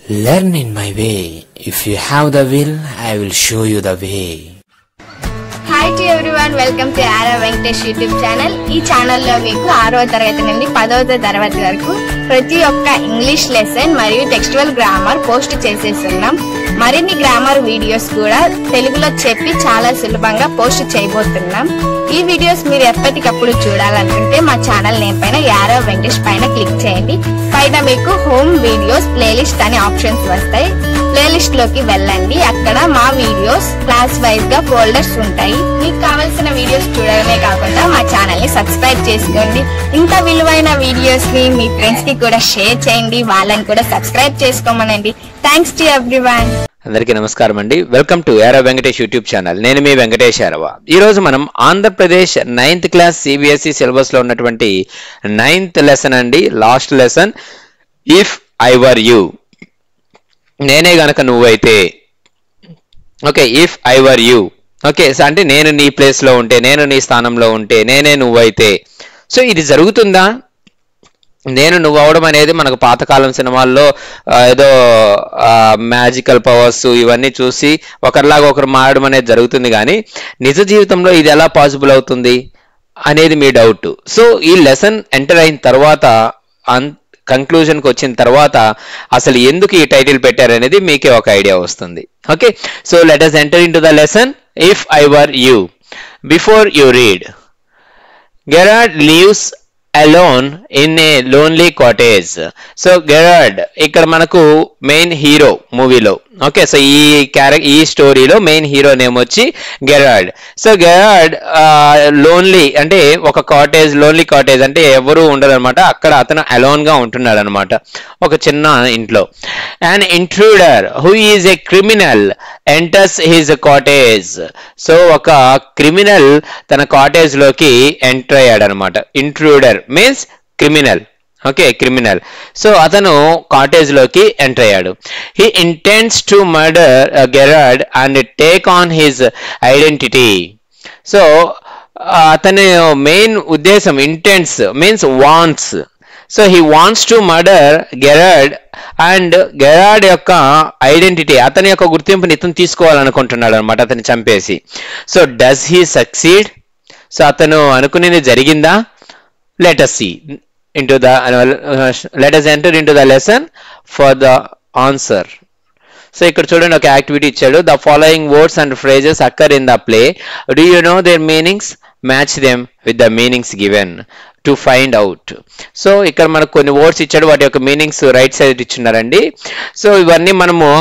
Learn in my way. If you have the will, I will show you the way. Hi to everyone welcome to Arrow Venkatesh YouTube channel ఈ ఛానల్లో మీకు ఆరో తరగతి నుండి పదవ తరగతి వరకు ప్రతి ఒక్క ఇంగ్లీష్ లెసన్ మరియు టెక్స్టువల్ గ్రామర్ పోస్ట్ చేసేస్తున్నాం మరిన్ని గ్రామర్ వీడియోస్ కూడా తెలుగులో చెప్పి చాలా సులభంగా పోస్ట్ చేయబోతున్నాం ఈ వీడియోస్ మీరు ఎప్పటికప్పుడు చూడాలనుకుంటే మా ఛానల్ నేమ్ పైన యారో వెంకటేష్ పైన క్లిక్ చేయండి పైన మీకు హోమ్ వీడియోస్ ప్లేలిస్ట్ అనే ఆప్షన్స్ వస్తాయి ప్లేలిస్ట్ లోకి వెళ్ళండి అక్కడ మా వీడియోస్ క్లాస్ వైజ్ గా ఫోల్డర్స్ ఉంటాయి మీకు కావాల్సిన వీడియోస్ చూడడమే కాకుండా మా ఛానల్ ని సబ్స్క్రైబ్ చేసుకోండి ఇంత విలువైన వీడియోస్ ని మీ ఫ్రెండ్స్ కి కూడా షేర్ చేయండి వాళ్ళని కూడా సబ్స్క్రైబ్ చేసుకోమనండి థ్యాంక్స్ టు ఎవ్రీవన్ అందరికీ నమస్కారం అండి welcome to Arrow Venkatesh YouTube channel నేను మీ వెంకటేష్ యారవ ఈ రోజు మనం Andhra Pradesh ninth class CBSE syllabus లో ఉన్నటువంటి నైన్త్ లెసన్ అండి last lesson if I were you నేనే గనక నువ్వైతే okay if I were you okay so అంటే నేను నీ ప్లేస్ లో ఉంటే నేను నీ స్థానంలో ఉంటే నేనే నువ్వైతే సో ఇది జరుగుతుందా నేను నువ్వు అవడం అనేది మనకు పాతకాలం సినిమాల్లో ఆ, ఏదో మ్యాజికల్ పవర్స్ ఇవన్నీ చూసి ఒకరిలాగా ఒకరు మారడం అనేది జరుగుతుంది కానీ నిజ జీవితంలో ఇది ఎలా పాసిబుల్ అవుతుంది అనేది మీ డౌట్ సో ఈ లెసన్ ఎంటర్ అయిన తర్వాత అన్ కంక్లూజన్కి వచ్చిన తర్వాత అసలు ఎందుకు ఈ టైటిల్ పెట్టారనేది మీకే ఒక ఐడియా వస్తుంది okay so let us enter into the lesson if I were you before you read Gerard lives alone in a lonely cottage so Gerard ఇక్కడ మనకు మెయిన్ హీరో మూవీలో ఓకే సో ఈ క్యారెక్ ఈ స్టోరీలో మెయిన్ హీరో నేమ్ వచ్చి Gerard so Gerard lonely అంటే ఒక కాటేజ్ లోన్లీ కాటేజ్ అంటే ఎవరు ఉండరు అనమాట అక్కడ అతను అలోన్ గా ఉంటున్నాడు అనమాట ఒక చిన్న ఇంట్లో and intruder who is a criminal enters his cottage so ఒక క్రిమినల్ తన కాటేజ్ లోకి ఎంటర్ అయ్యాడు అనమాట intruder means criminal okay criminal so అతను కాటేజ్ లోకి ఎంటర్ అయ్యాడు he intends to murder Gerard and take on his identity so అతని main ఉద్దేశం intends means wants so he wants to murder Gerard and Gerard యొక్క identity అతని యొక్క గుర్తింపుని ఇతను తీసుకోవాలనుకుంటున్నాడు అనమాట అతన్ని చంపేసి so does he succeed so అతను అనుకునేది జరిగిందా let us see into the uh, let us enter into the lesson for the answer so ఇక్కడ చూడండి ఒక యాక్టివిటీ ఇచ్చాడు the following words and phrases occur in the play do you know their meanings match them with the meanings given to find out so ఇక్కడ మనకు కొన్ని words ఇచ్చాడు వాటి యొక్క మీనింగ్స్ రైట్ సైడ్ ఇచ్చున్నారండి సో ఇవన్నీ మనము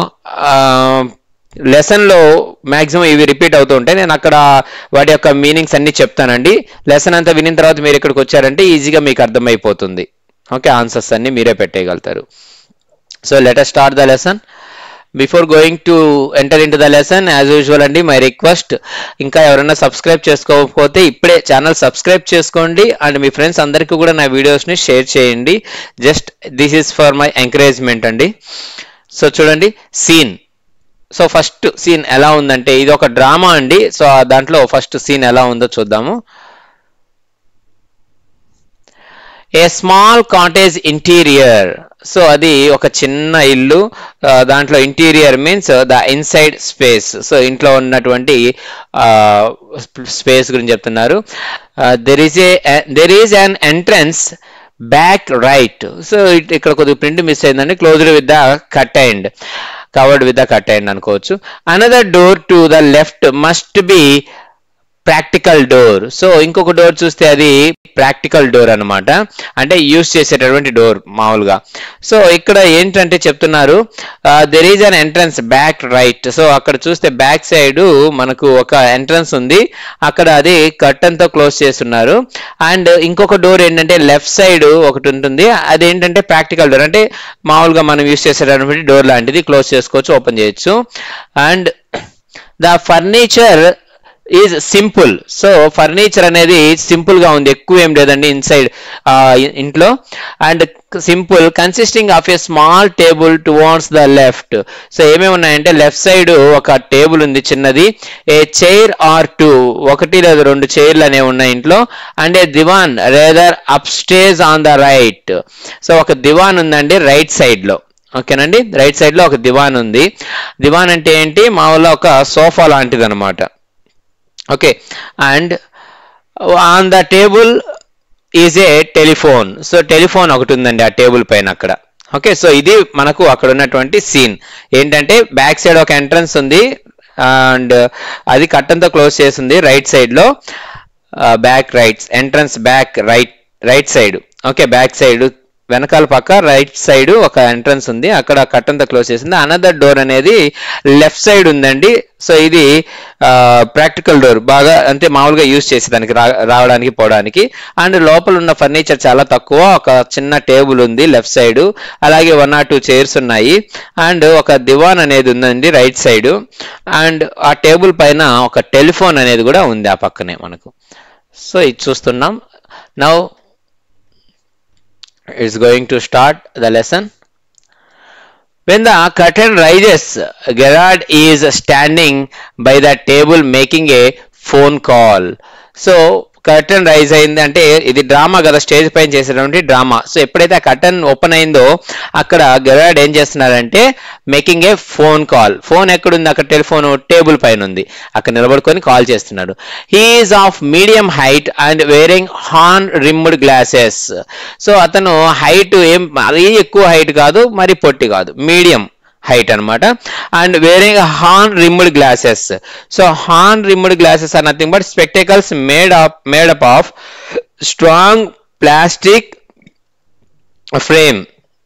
లెసన్లో మ్యాక్సిమం ఇవి రిపీట్ అవుతూ ఉంటాయి నేను అక్కడ వాటి యొక్క మీనింగ్స్ అన్ని చెప్తానండి లెసన్ అంతా వినిన తర్వాత మీరు ఇక్కడికి వచ్చారంటే ఈజీగా మీకు అర్థమైపోతుంది ఓకే ఆన్సర్స్ అన్ని మీరే పెట్టేయగలుగుతారు so let start the lesson before going to enter into the lesson as usual అండి మై రిక్వెస్ట్ ఇంకా ఎవరైనా సబ్స్క్రైబ్ చేసుకోకపోతే ఇప్పుడే ఛానల్ సబ్స్క్రైబ్ చేసుకోండి అండ్ మీ ఫ్రెండ్స్ అందరికీ కూడా నా వీడియోస్ని షేర్ చేయండి just this is for my encouragement అండి సో చూడండి సీన్ సో ఫస్ట్ సీన్ ఎలా ఉందంటే ఇది ఒక డ్రామా అండి సో దాంట్లో ఫస్ట్ సీన్ ఎలా ఉందో చూద్దాము a small cottage interior so అది ఒక చిన్న ఇల్లు ఆ, దాంట్లో interior means the inside space so ఇంట్లో ఉన్నటువంటి స్పేస్ గురించి చెప్తున్నారు there is a there is an entrance back right so ఇక్కడ కొద్దిగా ప్రింట్ మిస్ అయిందండి closed with the cut and covered with the cut and అనుకోవచ్చు another door to the left must be practical door so ఇంకొక door చూస్తే అది practical door అన్నమాట అంటే use చేసేటటువంటి డోర్ మామూలుగా సో ఇక్కడ ఏంటంటే చెప్తున్నారు there is an entrance back right so అక్కడ చూస్తే బ్యాక్ సైడ్ మనకు ఒక ఎంట్రన్స్ ఉంది అక్కడ అది కర్టన్తో క్లోజ్ చేస్తున్నారు అండ్ ఇంకొక డోర్ ఏంటంటే లెఫ్ట్ సైడ్ ఒకటి ఉంటుంది అదేంటంటే ప్రాక్టికల్ డోర్ అంటే మామూలుగా మనం యూస్ చేసేటటువంటి డోర్ లాంటిది క్లోజ్ చేసుకోవచ్చు ఓపెన్ చేయొచ్చు and the furniture is simple so furniture అనేది సింపుల్ గా ఉంది ఎక్కువ ఏం లేదండి ఇన్సైడ్ ఇంట్లో and simple consisting of a small table towards the left so ఏమేమి ఉన్నాయంటే లెఫ్ట్ సైడ్ ఒక టేబుల్ ఉంది చిన్నది ఏ చైర్ ఆర్ టూ ఒకటి లేదా రెండు చైర్లు అనేవి ఉన్నాయి ఇంట్లో and a divan rather up stage on the right so ఒక దివాన్ ఉందండి రైట్ సైడ్ లో ఓకేనండి రైట్ సైడ్ లో ఒక దివాన్ ఉంది దివాన్ అంటే ఏంటి మామూలుగా ఒక సోఫా లాంటిది అనమాట okay and on the table is a telephone so telephone ఒకటి ఉందండి ఆ టేబుల్ పైన అక్కడ ఓకే సో ఇది మనకు అక్కడ ఉన్నటువంటి సీన్ ఏంటంటే బ్యాక్ సైడ్ ఒక ఎంట్రన్స్ ఉంది అండ్ అది కట్టంతో క్లోజ్ చేసింది రైట్ సైడ్ లో back rights entrance back right right side okay back side వెనకాల పక్క రైట్ సైడ్ ఒక ఎంట్రన్స్ ఉంది అక్కడ కట్టంతో క్లోజ్ చేసింది అనదర్ డోర్ అనేది లెఫ్ట్ సైడ్ ఉందండి సో ఇది ప్రాక్టికల్ డోర్ బాగా అంటే మామూలుగా యూజ్ చేసేదానికి రా రావడానికి పోవడానికి అండ్ లోపల ఉన్న ఫర్నిచర్ చాలా తక్కువ ఒక చిన్న టేబుల్ ఉంది లెఫ్ట్ సైడ్ అలాగే వన్ ఆర్ టూ చైర్స్ ఉన్నాయి అండ్ ఒక దివాన్ అనేది ఉందండి రైట్ సైడ్ అండ్ ఆ టేబుల్ పైన ఒక టెలిఫోన్ అనేది కూడా ఉంది ఆ పక్కనే మనకు సో ఇది చూస్తున్నాం now is going to start the lesson. When the curtain rises, Gerard is standing by the table making a phone call. So, curtain rise అయింది అంటే ఇది డ్రామా కదా స్టేజ్ పైన చేసేటువంటి డ్రామా సో ఎప్పుడైతే ఆ కర్టన్ ఓపెన్ అయిందో అక్కడ గెరాడ్ ఏం చేస్తున్నారంటే making a phone call phone ఎక్కడుంది అక్కడ టెలిఫోన్ టేబుల్ పైన ఉంది అక్కడ నిలబడుకొని కాల్ చేస్తున్నాడు he's of medium height and wearing horn rimmed glasses so అతను హైట్ ఏం మరీ ఎక్కువ హైట్ కాదు మరి పొట్టి కాదు మీడియం హైట్ అనమాట and wearing horn rimmed glasses so horn rimmed glasses are nothing but spectacles made up made up of strong plastic frame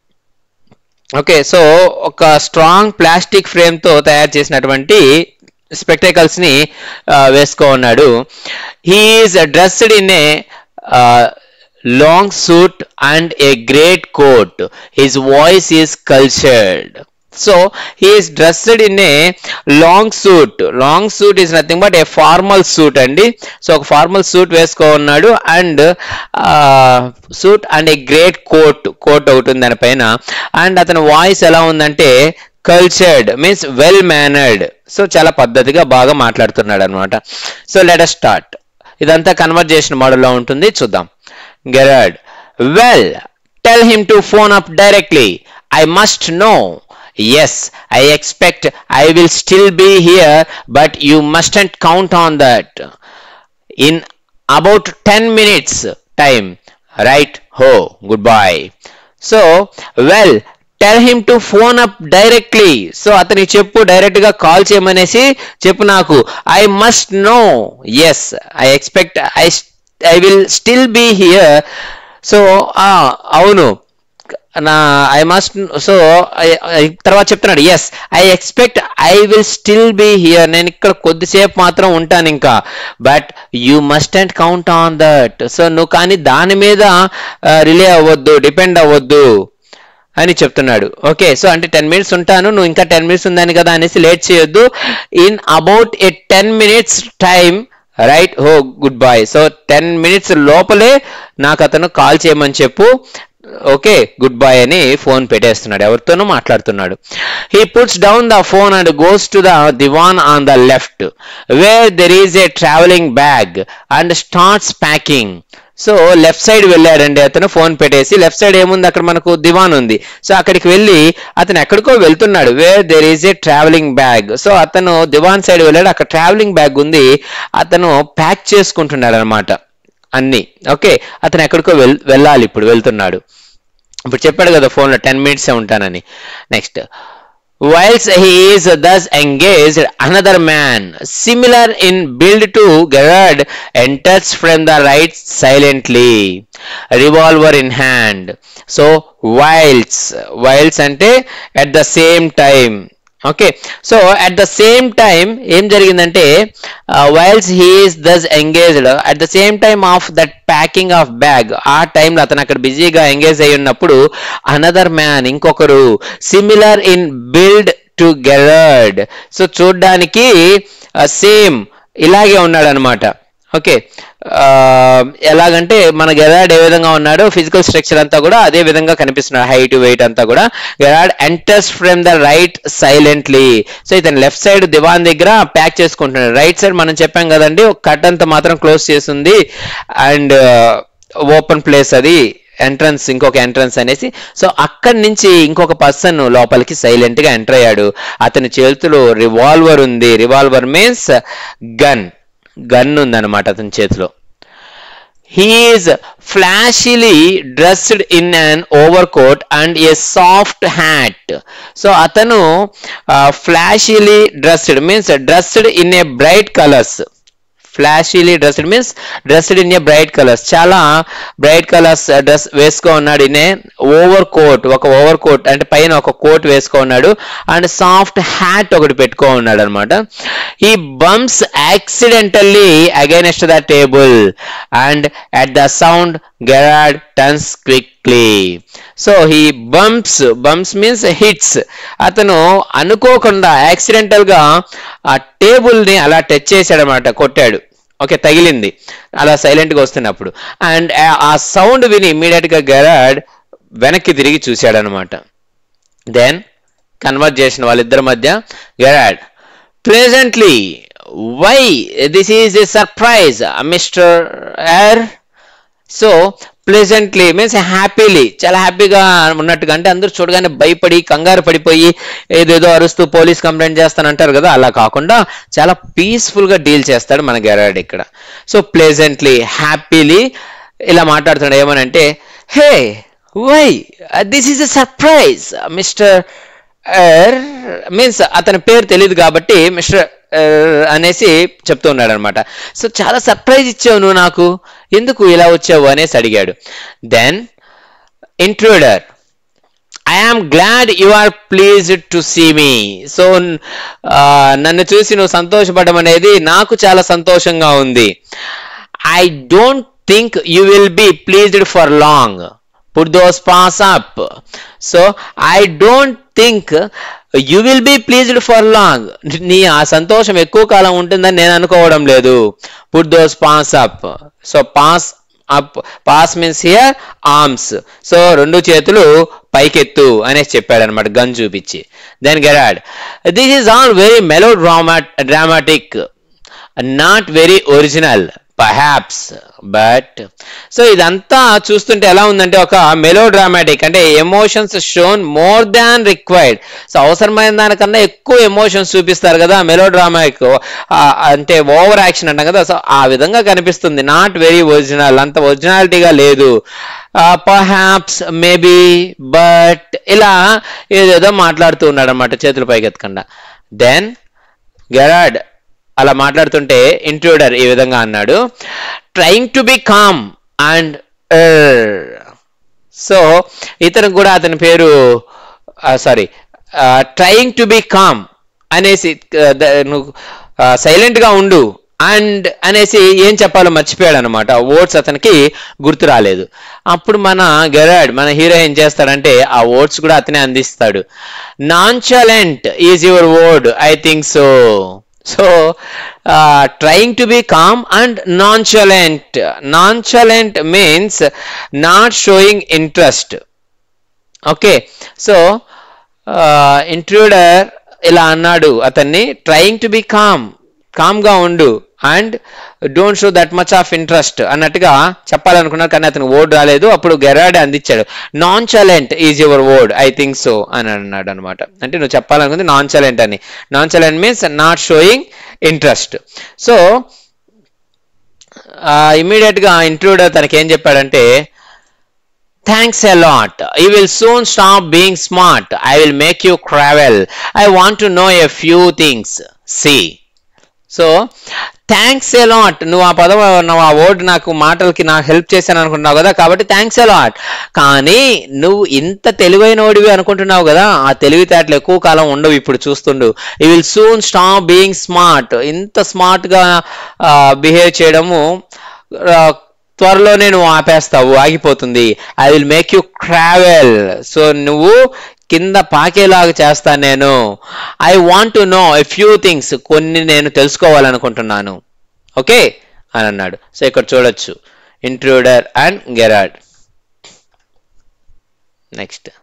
okay so ఒక స్ట్రాంగ్ ప్లాస్టిక్ ఫ్రేమ్ తో తయారు చేసినటువంటి స్పెక్టకల్స్ ని వేసుకో ఉన్నాడు he's dressed in a long suit and a great coat his voice is cultured so he's dressed in a long suit long suit is nothing but a formal suit అండి so ఒక formal suit వేసుకో ఉన్నాడు and suit and a great coat coat ఒకటి ఉంది దానిపైన and అతని voice ఎలా ఉందంటే cultured means well mannered so చాలా పద్ధతిగా బాగా మాట్లాడుతున్నాడు అనమాట సో లెట్ స్టార్ట్ ఇదంతా కన్వర్జేషన్ మోడల్లో ఉంటుంది చూద్దాం Gerard well tell him to phone up directly I must no Yes, I expect I will still be here, but you mustn't count on that. In about 10 minutes time, right? Ho, goodbye. So, well, tell him to phone up directly so అతనికి చెప్పు direct గా call చేయమనేసి చెప్పు నాకు I must no yes I expect I I will still be here so అవును నా I must so తర్వాత చెప్తున్నాడు yes I expect I will still be here నేను ఇక్కడ కొద్దిసేపు మాత్రం ఉంటాను ఇంకా but you must and count on that so నువ్వు కానీ దాని మీద రిలే అవ్వద్దు డిపెండ్ అవ్వద్దు అని చెప్తున్నాడు ఓకే సో అంటే టెన్ మినిట్స్ ఉంటాను నువ్వు ఇంకా టెన్ మినిట్స్ ఉందని కదా అనేసి లేట్ చేయొద్దు in about a ten minutes time right ho goodbye so ten minutes లోపలే నాకు అతను కాల్ చేయమని చెప్పు ఓకే గుడ్ బాయ్ అని ఫోన్ పెట్టేస్తున్నాడు ఎవరితోనూ మాట్లాడుతున్నాడు he puts down the phone and goes to the divan on the left where there is a travelling bag and starts packing so left side వెళ్ళాడండి అతను ఫోన్ పెట్టేసి left side ఏముంది అక్కడ మనకు దివాన్ ఉంది సో అక్కడికి వెళ్ళి అతను ఎక్కడికో వెళ్తున్నాడు where there is a travelling bag so అతను దివాన్ సైడ్ వెళ్ళాడు అక్కడ ట్రావెలింగ్ బ్యాగ్ ఉంది అతను ప్యాక్ చేసుకుంటున్నాడు అనమాట అన్ని ఓకే అతను ఎక్కడికో వెల్ వెళ్ళాలి ఇప్పుడు వెళ్తున్నాడు ఇప్పుడు చెప్పాడు కదా ఫోన్లో టెన్ మినిట్స్ ఉంటానని next Whilst he is thus engaged, another man, similar in build to Gerard, enters from the right silently, revolver in hand. So, whilst, whilst ante at the same time, okay so at the same time ఏం జరిగిందంటే whilst he's thus engaged at the same time of that packing of bag ఆ టైంలో అతను అక్కడ బిజీగా engage అయి ఉన్నప్పుడు another man ఇంకొకరు similar in build to Gerard so చూడ్డానికి సేమ్ ఇలాగే ఉన్నాడు అనమాట ఓకే ఎలాగంటే మన గెరాడ్ ఏ విధంగా ఉన్నాడో ఫిజికల్ స్ట్రక్చర్ అంతా కూడా అదే విధంగా కనిపిస్తున్నాడు హైట్ వెయిట్ అంతా కూడా Gerard enters from the right silently so ఇతను లెఫ్ట్ సైడ్ దివాన్ దగ్గర ప్యాక్ చేసుకుంటున్నాడు రైట్ సైడ్ మనం చెప్పాం కదండి ఒక కట్ అంతా మాత్రం క్లోజ్ చేసింది అండ్ ఓపెన్ ప్లేస్ అది ఎంట్రన్స్ ఇంకొక ఎంట్రన్స్ అనేసి సో అక్కడి నుంచి ఇంకొక పర్సన్ లోపలికి సైలెంట్ గా ఎంటర్ అయ్యాడు అతని చేతిలో రివాల్వర్ ఉంది రివాల్వర్ మీన్స్ గన్ గన్ ఉందన్నమాట అతని చేతిలో he's flashily dressed in an overcoat and a soft hat so అతను flashily dressed means dressed in a bright colours flashily dressed means dressed in a bright colours చాలా bright colours dress వేసుకో ఉన్నాడు in a overcoat ఒక overcoat అంటే పైన ఒక coat వేసుకో ఉన్నాడు అండ్ సాఫ్ట్ హ్యాట్ ఒకటి పెట్టుకో ఉన్నాడు అనమాట he bumps accidentally against the table and at the sound Gerard turns quickly so he bumps bumps means hits అతను అనుకోకుండా యాక్సిడెంటల్ గా ఆ టేబుల్ ని అలా టచ్ చేశాడు అనమాట కొట్టాడు ఓకే తగిలింది అలా సైలెంట్ గా వస్తున్నప్పుడు అండ్ ఆ సౌండ్ విని ఇమీడియట్ గా గెరాడ్ వెనక్కి తిరిగి చూశాడు అనమాట దెన్ కన్వర్జేషన్ వాళ్ళిద్దరి మధ్య Gerard presently why this is a surprise mister er so pleasantly means happily చాలా హ్యాపీగా ఉన్నట్టుగా అంటే అందరూ చూడగానే భయపడి కంగారు పడిపోయి ఏదేదో అరుస్తూ పోలీస్ కంప్లైంట్ చేస్తానంటారు కదా అలా కాకుండా చాలా పీస్ఫుల్ గా డీల్ చేస్తాడు మన గెరాడ్ ఇక్కడ సో ప్లెజెంట్లీ హ్యాపీలీ ఇలా మాట్లాడుతున్నాడు ఏమనంటే hey why this is a surprise mister er means అతని పేరు తెలియదు కాబట్టి మిస్టర్ అనేసి చెప్తూ ఉన్నాడు అనమాట సో చాలా సర్ప్రైజ్ ఇచ్చావు నువ్వు నాకు ఎందుకు ఇలా వచ్చావు అనేసి అడిగాడు then intruder I am glad you are pleased to see me so నన్ను చూసి నువ్వు సంతోషపడడం అనేది నాకు చాలా సంతోషంగా ఉంది I don't think you will be pleased for long put those paws up so I don't think you will be pleased for long నీ ఆ సంతోషం ఎక్కువ కాలం ఉంటుందని నేను అనుకోవడం లేదు put those paws up so paws up paws means here arms so రెండు చేతులు పైకెత్తు అనేసి చెప్పాడు అనమాట గన్ చూపించి then Gerard this is all very melodrama dramatic not very original perhaps but so ఇదంతా చూస్తుంటే ఎలా ఉందంటే ఒక మెలో డ్రామాటిక్ అంటే emotions shown more than required so అవసరమైన దానికన్నా ఎక్కువ ఎమోషన్స్ చూపిస్తారు కదా మెలో డ్రామాటిక్ అంటే ఓవర్ యాక్షన్ అంటాం కదా సో ఆ విధంగా కనిపిస్తుంది నాట్ వెరీ ఒరిజినల్ అంత ఒరిజినాలిటీగా లేదు పర్హాప్స్ మేబీ బట్ ఇలా ఏదేదో మాట్లాడుతూ ఉన్నాడు అనమాట చేతులు పైకెత్తకుండా దెన్ గెరాడ్ అలా మాట్లాడుతుంటే ఇంట్రూడర్ ఈ విధంగా అన్నాడు trying to be calm and so ఇతను కూడా అతని పేరు sorry trying to be calm అనేసి నువ్వు సైలెంట్ గా ఉండు అండ్ అనేసి ఏం చెప్పాలో మర్చిపోయాడు అనమాట ఓట్స్ అతనికి గుర్తు రాలేదు అప్పుడు మన గెరాడ్ మన హీరో ఏం చేస్తాడంటే ఆ ఓట్స్ కూడా అతనే అందిస్తాడు nonchalant is your word I think so so trying to be calm and nonchalant nonchalant means not showing interest okay so intruder ఇలా అన్నాడు అతన్ని ట్రయింగ్ టు బి కామ్ కామ్గా ఉండు and don't show that much of interest అన్నట్టుగా చెప్పాలనుకున్నారు కానీ అతను ఓడ్ రాలేదు అప్పుడు గెరాడ్ అందించాడు nonchalant is your word I think so అని అన్నాడు అనమాట అంటే నువ్వు చెప్పాలనుకుంది నాన్ చాలెంట్ అని non చాలెంట్ means not showing interest so immediate గా ఇంట్రూడర్ తనకి ఏం చెప్పాడంటే thanks a lot you will soon stop being smart I will make you travel I want to know a few things see so thanks a lot నువ్వు ఆ పదం నువ్వు ఆ word నాకు మాటలకి నాకు హెల్ప్ చేశాను అనుకుంటున్నావు కదా కాబట్టి థ్యాంక్స్ ఏ లాట్ కానీ నువ్వు ఇంత తెలివైన వాడివి అనుకుంటున్నావు కదా ఆ తెలివితేటలు ఎక్కువ కాలం ఉండవు ఇప్పుడు చూస్తుండు you will soon stop being smart ఇంత స్మార్ట్గా బిహేవ్ చేయడము త్వరలోనే నువ్వు ఆపేస్తావు ఆగిపోతుంది I will make you travel so నువ్వు కింద పాకేలాగా చేస్తాను నేను I want to know a few things కొన్ని నేను తెలుసుకోవాలనుకుంటున్నాను ఓకే అని అన్నాడు సో ఇక్కడ చూడొచ్చు intruder and Gerard next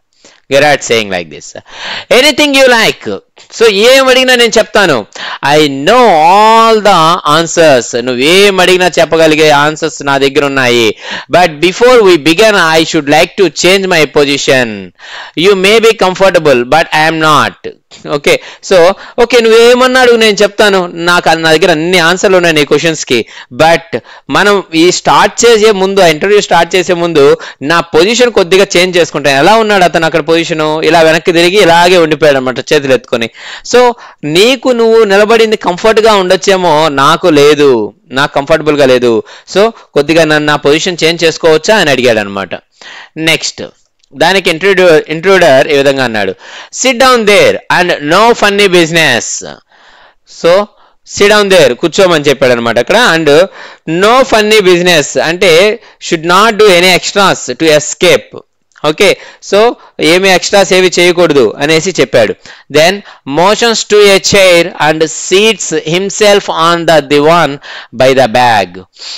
Gerard saying like this anything you like so ఏం అడిగినా నేను చెప్తాను I know all the answers నువ్వు ఏం అడిగినా చెప్పగలిగే ఆన్సర్స్ నా దగ్గర ఉన్నాయి but before we begin I should like to change my position you may be comfortable but I'm not okay so okay నువ్వేమన్నాడు నేను చెప్తాను నాకు అది నా దగ్గర అన్ని ఆన్సర్లు ఉన్నాయి నీ క్వశ్చన్స్ కి బట్ మనం ఈ స్టార్ట్ చేసే ముందు ఇంటర్వ్యూ స్టార్ట్ చేసే ముందు నా పొజిషన్ కొద్దిగా చేంజ్ చేసుకుంటాను ఎలా ఉన్నాడు అతను అక్కడ పొజిషన్ ఇలా వెనక్కి తిరిగి ఇలాగే ఉండిపోయాడు అనమాట చేతులు ఎత్తుకొని సో నీకు నువ్వు నిలబడింది కంఫర్ట్ గా ఉండొచ్చేమో నాకు లేదు నాకు కంఫర్టబుల్ గా లేదు సో కొద్దిగా నన్ను నా పొజిషన్ చేంజ్ చేసుకోవచ్చా అని అడిగాడు అనమాట నెక్స్ట్ దానికి ఇంట్రూడ్యూ ఇంట్రూడర్ ఈ విధంగా అన్నాడు sit down there and no funny business so sit down there కూర్చోమని చెప్పాడు అనమాట అక్కడ అండ్ నో ఫన్నీ బిజినెస్ అంటే should not do any extras to escape okay so ఏమి ఎక్స్ట్రాస్ ఏవి చేయకూడదు అనేసి చెప్పాడు then motions to a chair and seats himself on the divan by the bag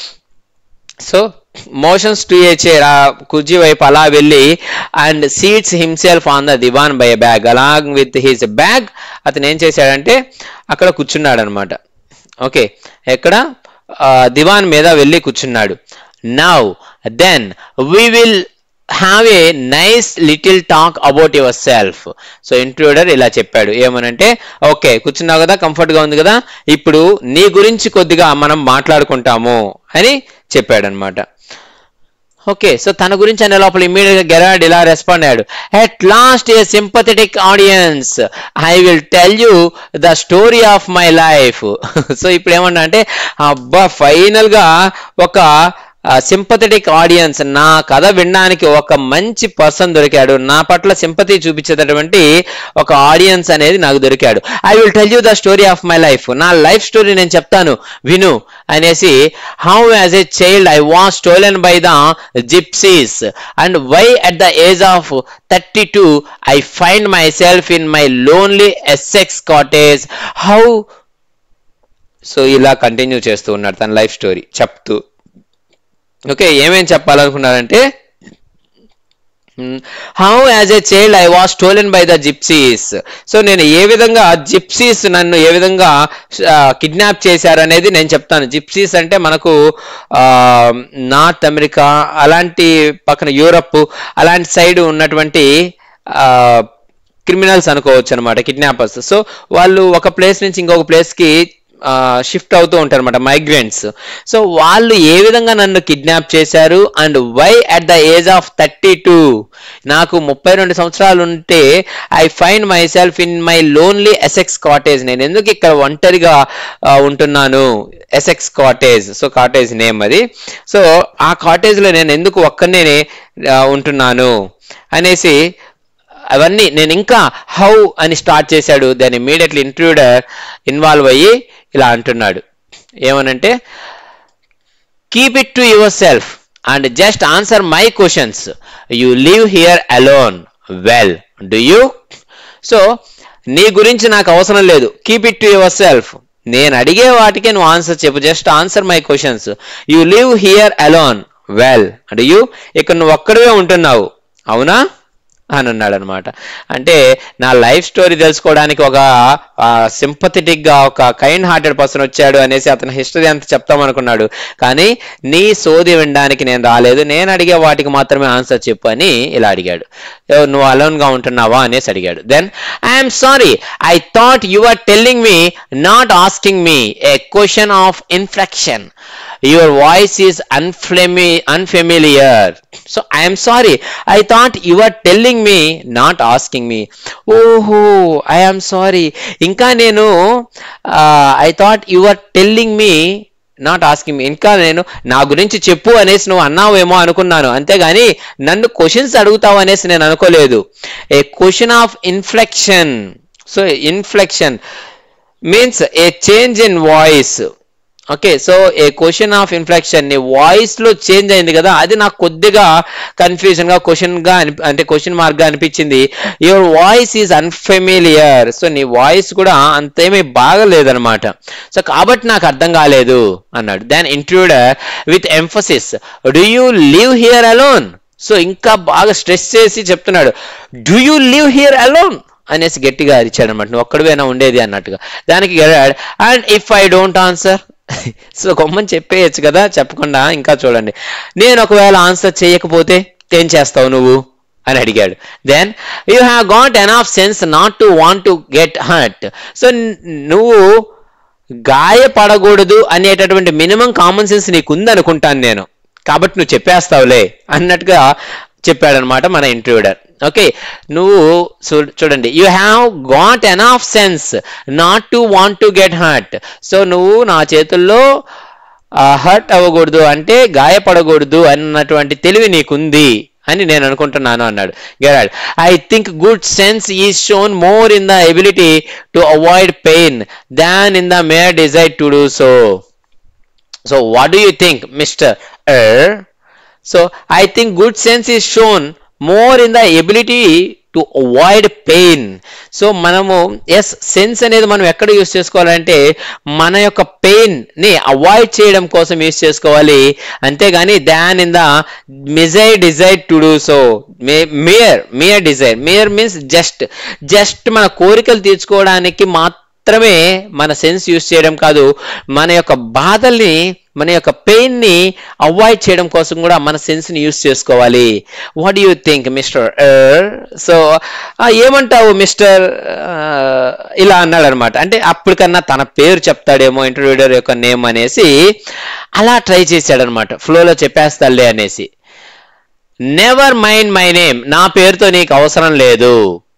so motions to a chair ఆ కుర్జీ వైపు అలా వెళ్ళి and seats himself on the divan by bag along with his bag అతను ఏం చేశాడంటే అక్కడ కూర్చున్నాడు అనమాట ఓకే ఎక్కడ ఆ, దివాన్ మీద వెళ్ళి కూర్చున్నాడు now then we will have a nice little talk about yourself so intruder ఇలా చెప్పాడు ఏమనంటే ఓకే కూర్చున్నావు కదా కంఫర్ట్ గా ఉంది కదా ఇప్పుడు నీ గురించి కొద్దిగా మనం మాట్లాడుకుంటాము అని చెప్పాడు అనమాట ఓకే సో తన గురించి అనే లోపల ఇమ్మీడియట్ గా గెరాడ్ ఇలా రెస్పాండ్ అయ్యాడు at last a sympathetic audience I will tell you the story of my life so ఇప్పుడు ఏమన్నా అంటే అబ్బా ఫైనల్ గా ఒక సింపథెటిక్ ఆడియన్స్ నా కథ వినడానికి ఒక మంచి పర్సన్ దొరికాడు నా పట్ల సింపతి చూపించేటటువంటి ఒక ఆడియన్స్ అనేది నాకు దొరికాడు I will tell you the story of my life నా లైఫ్ స్టోరీ నేను చెప్తాను విను అనేసి how as a child I was stolen by the gypsies and why at the age of thirty two I find myself in my lonely Essex cottage how so ఇలా continue చేస్తూ ఉన్నాడు తన life story చెప్తూ okay ఏమేం చెప్పాలనుకున్నారంటే how as a child I was stolen by the gypsies so నేను ఏ విధంగా జిప్సీస్ నన్ను ఏ విధంగా కిడ్నాప్ చేశారు అనేది నేను చెప్తాను జిప్సీస్ అంటే మనకు నార్త్ అమెరికా అలాంటి పక్కన యూరప్ అలాంటి సైడ్ ఉన్నటువంటి క్రిమినల్స్ అనుకోవచ్చు అనమాట కిడ్నాపర్స్ సో వాళ్ళు ఒక ప్లేస్ నుంచి ఇంకొక ప్లేస్కి షిఫ్ట్ అవుతూ ఉంటారు అనమాట మైగ్రెంట్స్ సో వాళ్ళు ఏ విధంగా నన్ను కిడ్నాప్ చేశారు and why at the age of thirty two నాకు ముప్పై రెండు సంవత్సరాలు ఉంటే I find myself in my lonely Essex cottage నేను ఎందుకు ఇక్కడ ఒంటరిగా ఆ, ఉంటున్నాను Essex cottage so cottage name అది సో ఆ కాటేజ్లో నేను ఎందుకు ఒక్కనే ఉంటున్నాను అనేసి అవన్నీ నేను ఇంకా హౌ అని స్టార్ట్ చేశాడు దాని ఇమీడియట్లీ ఇంట్రూడర్ ఇన్వాల్వ్ అయ్యి ఇలా అంటున్నాడు ఏమనంటే keep it to yourself and just answer my questions you live here alone well do you so నీ గురించి నాకు అవసరం లేదు keep it to yourself నేను అడిగే వాటికే నువ్వు ఆన్సర్ చెప్పు just answer my questions you live here alone well do you ఇక్కడ నువ్వు ఒక్కడివే ఉంటున్నావు అవునా అని అన్నాడు అనమాట అంటే నా లైఫ్ స్టోరీ తెలుసుకోవడానికి ఒక సింపథెటిక్ గా ఒక కైండ్ హార్టెడ్ పర్సన్ వచ్చాడు అనేసి అతని హిస్టరీ అంతా చెప్తాం అనుకున్నాడు కానీ నీ సోది వినడానికి నేను రాలేదు నేను అడిగే వాటికి మాత్రమే ఆన్సర్ చెప్పు అని ఇలా అడిగాడు "ఏ, నువ్వు అలోన్ గా ఉంటున్నావా అనేసి అడిగాడు then I'm sorry I thought you are telling me not asking me a question of inflection your voice is unfamiliar unfamiliar so I'm sorry I thought you are telling me not asking me ఓహో I'm sorry ఇంకా నేను I thought you are telling me not asking me ఇంకా నేను నా గురించి చెప్పు అనేసి నువ్వు అన్నావేమో అనుకున్నాను అంతేగాని నన్ను క్వశ్చన్స్ అడుగుతావు అనేసి నేను అనుకోలేదు a question of inflection so inflection means a change in voice okay so a question of inflection నీ వాయిస్ లో చేంజ్ అయింది కదా అది నాకు కొద్దిగా కన్ఫ్యూజన్ గా క్వశ్చన్ గా అనిపి- అంటే క్వశ్చన్ మార్క్ గా అనిపించింది your voice is unfamiliar so నీ వాయిస్ కూడా అంతేమీ బాగలేదన్నమాట సో కాబట్టి నాకు అర్థం కాలేదు అన్నాడు then intruder with emphasis do you live here alone so ఇంకా బాగా స్ట్రెస్ చేసి చెప్తున్నాడు do you live here alone అనేసి గట్టిగా అరిచాడు అనమాట నువ్వు ఒక్కడివేనా ఉండేది అన్నట్టుగా దానికి Gerard and if I don't answer so గొమ్మని చెప్పేయచ్చు కదా చెప్పకుండా ఇంకా చూడండి నేను ఒకవేళ ఆన్సర్ చేయకపోతే ఏం చేస్తావు నువ్వు అని అడిగాడు then you have got enough sense not to want to get hurt so నువ్వు గాయపడకూడదు అనేటటువంటి మినిమం కామన్ సెన్స్ నీకు ఉందనుకుంటాను నేను కాబట్టి నువ్వు చెప్పేస్తావులే అన్నట్టుగా చెప్పాడనమాట మన ఇంటర్వ్యూడర్ ఓకే నువ్వు చూ- చూడండి you have got enough sense not to want to get hurt so నువ్వు నా చేతుల్లో హర్ట్ అవ్వకూడదు అంటే గాయపడకూడదు అన్నటువంటి తెలివి నీకుంది అని నేను అనుకుంటున్నాను అన్నాడు Gerard I think good sense is shown more in the ability to avoid pain than in the mere desire to do so so what do you think mister er so I think good sense is shown more in the ability to avoid pain so మనము ఎస్ sense అనేది మనం ఎక్కడ use చేసుకోవాలంటే మన యొక్క pain ని avoid చేయడం కోసం యూస్ చేసుకోవాలి అంతేగాని than in the mere desire to do so mere mere desire mere means just just మన కోరికలు తీర్చుకోవడానికి మాత్రమే మన సెన్స్ యూస్ చేయడం కాదు మన యొక్క బాధల్ని మన యొక్క పెయిన్ ని అవాయిడ్ చేయడం కోసం కూడా మన సెన్స్ ని యూస్ చేసుకోవాలి what you think mister so ఏమంటావు మిస్టర్ ఇలా అన్నాడు అనమాట అంటే అప్పటికన్నా తన పేరు చెప్తాడేమో ఇంటర్వ్యూడర్ యొక్క నేమ్ అనేసి అలా ట్రై చేశాడనమాట ఫ్లోలో చెప్పేస్తాడులే అనేసి నెవర్ మైండ్ మై నేమ్ నా పేరుతో నీకు అవసరం లేదు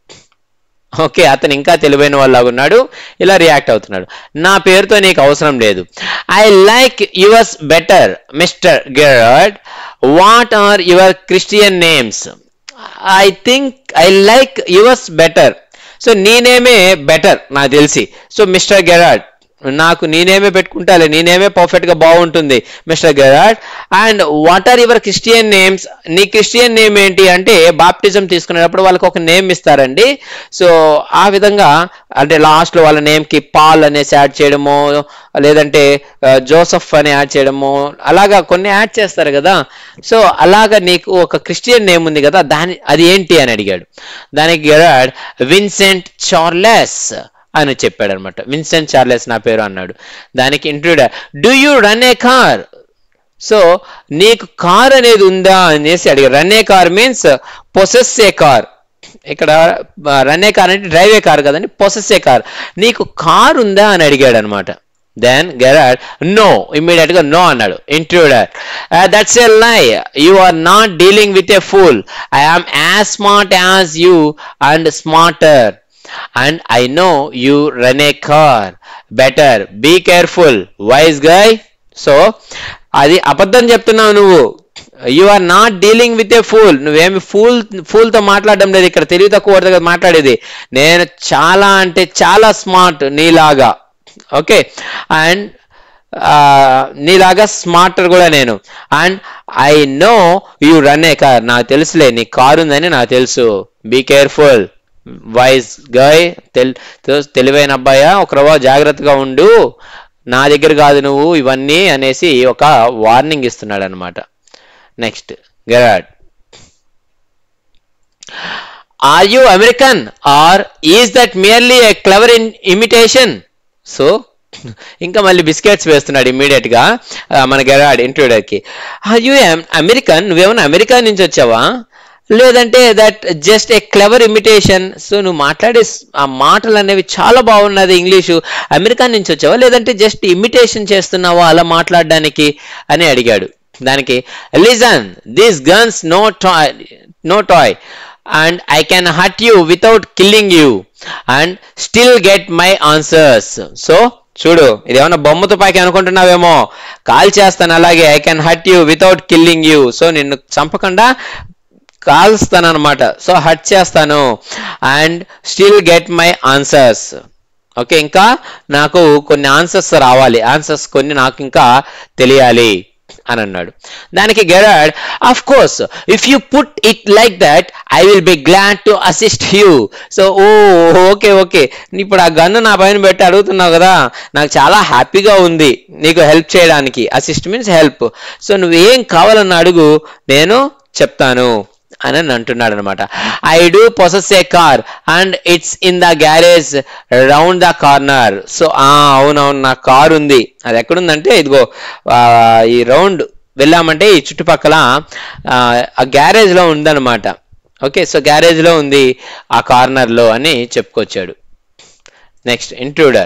ఓకే అతను ఇంకా తెలివైన వాళ్ళగా ఉన్నాడు ఇలా రియాక్ట్ అవుతున్నాడు నా పేరుతో నీకు అవసరం లేదు I like yours better mister Gerard what are your Christian names I think I like yours better so నీ నేమే బెటర్ నాకు తెలిసి సో మిస్టర్ గెరాడ్ నాకు నేనేమే పెట్టుకుంటాలే నేనేమే పర్ఫెక్ట్ గా బాగుంటుంది mister Gerard and what are your Christian names నీ Christian name ఏంటి అంటే బాప్టిజం తీసుకునేటప్పుడు వాళ్ళకి ఒక నేమ్ ఇస్తారండి సో ఆ విధంగా అంటే లాస్ట్ లో వాళ్ళ నేమ్ కి పాల్ అనేసి యాడ్ చేయడము లేదంటే ఆ, జోసఫ్ అని యాడ్ చేయడము అలాగా కొన్ని యాడ్ చేస్తారు కదా సో అలాగా నీకు ఒక క్రిస్టియన్ నేమ్ ఉంది కదా దాని అది ఏంటి అని అడిగాడు దానికి గెరాడ్ విన్సెంట్ చార్లెస్ అని చెప్పాడు అనమాట విన్సెంట్ చార్లెస్ నా పేరు అన్నాడు దానికి intruder do you run a car so నీకు కార్ అనేది ఉందా అనేసి అడిగారు run a car means possess a car ఇక్కడ రన్ ఏ కార్ అంటే డ్రైవ్ ఏ కార్ కదండి పొసెస్ ఏ కార్ నీకు కార్ ఉందా అని అడిగాడు అనమాట దెన్ గెరాడ్ నో ఇమ్మీడియట్ గా నో అన్నాడు intruder that's a lie you are not dealing with a fool I am as smart as you and smarter and I know you run a car better be careful wise guy so అది అబద్ధం చెప్తున్నావు నువ్వు you are not dealing with a fool నువ్వేమి fool fool తో మాట్లాడడం లేదు ఇక్కడ తెలివి తక్కువ వాడితో కదా మాట్లాడేది నేను చాలా అంటే చాలా స్మార్ట్ నీలాగా ఓకే అండ్ నీలాగా స్మార్టర్ కూడా నేను and I know you run a car నాకు తెలుసులే నీ కారు ఉందని నాకు తెలుసు బీ కేర్ఫుల్ వైజ్ గాయ్ తెల్ తె- తెలివైన అబ్బాయా ఒక రవ్వ జాగ్రత్తగా ఉండు నా దగ్గర కాదు నువ్వు ఇవన్నీ అనేసి ఒక వార్నింగ్ ఇస్తున్నాడు అనమాట next Gerard are you American or is that merely a clever in imitation so ఇంకా మళ్ళీ బిస్కెట్స్ వేస్తున్నాడు ఇమ్మీడియట్ గా ఆ, మన గెరాడ్ ఇంటర్వ్యూడర్ కి ఆర్ యు అమెరికన్ నువ్వేమన్నా అమెరికా నుంచి వచ్చావా లేదంటే that just a clever imitation so నువ్వు మాట్లాడే స్- ఆ మాటలు అనేవి చాలా బాగున్నది ఇంగ్లీషు అమెరికా నుంచి వచ్చావా లేదంటే జస్ట్ ఇమిటేషన్ చేస్తున్నావా అలా మాట్లాడడానికి అని అడిగాడు దానికి listen these guns no toy no toy and I can hurt you without killing you and still get my answers so చూడు ఇదేమన్నా బొమ్మ తుపాకి అనుకుంటున్నావేమో కాల్ చేస్తాను అలాగే I can hurt you without killing you so నిన్ను చంపకుండా కాల్స్తాను అనమాట సో హట్ చేస్తాను and still get my answers okay ఇంకా నాకు కొన్ని ఆన్సర్స్ రావాలి ఆన్సర్స్ కొన్ని నాకు ఇంకా తెలియాలి అని అన్నాడు దానికి Gerard of course if you put it like that I will be glad to assist you so oh okay okay ఇప్పుడు ఆ గన్ను నా పైన పెట్టి అడుగుతున్నావు కదా నాకు చాలా హ్యాపీగా ఉంది నీకు హెల్ప్ చేయడానికి అసిస్ట్ మీన్స్ హెల్ప్ సో నువ్వేం కావాలన్న అడుగు నేను చెప్తాను అని అని అంటున్నాడు అనమాట I do possess a car and it's in the garage round the corner so అవునవును నా కార్ ఉంది అది ఎక్కడుందంటే ఇదిగో ఆ, ఈ రౌండ్ వెళ్ళామంటే ఈ చుట్టుపక్కల ఆ, ఆ గ్యారేజ్లో ఉందన్నమాట ఓకే సో గ్యారేజ్లో ఉంది ఆ కార్నర్లో అని చెప్పుకొచ్చాడు next intruder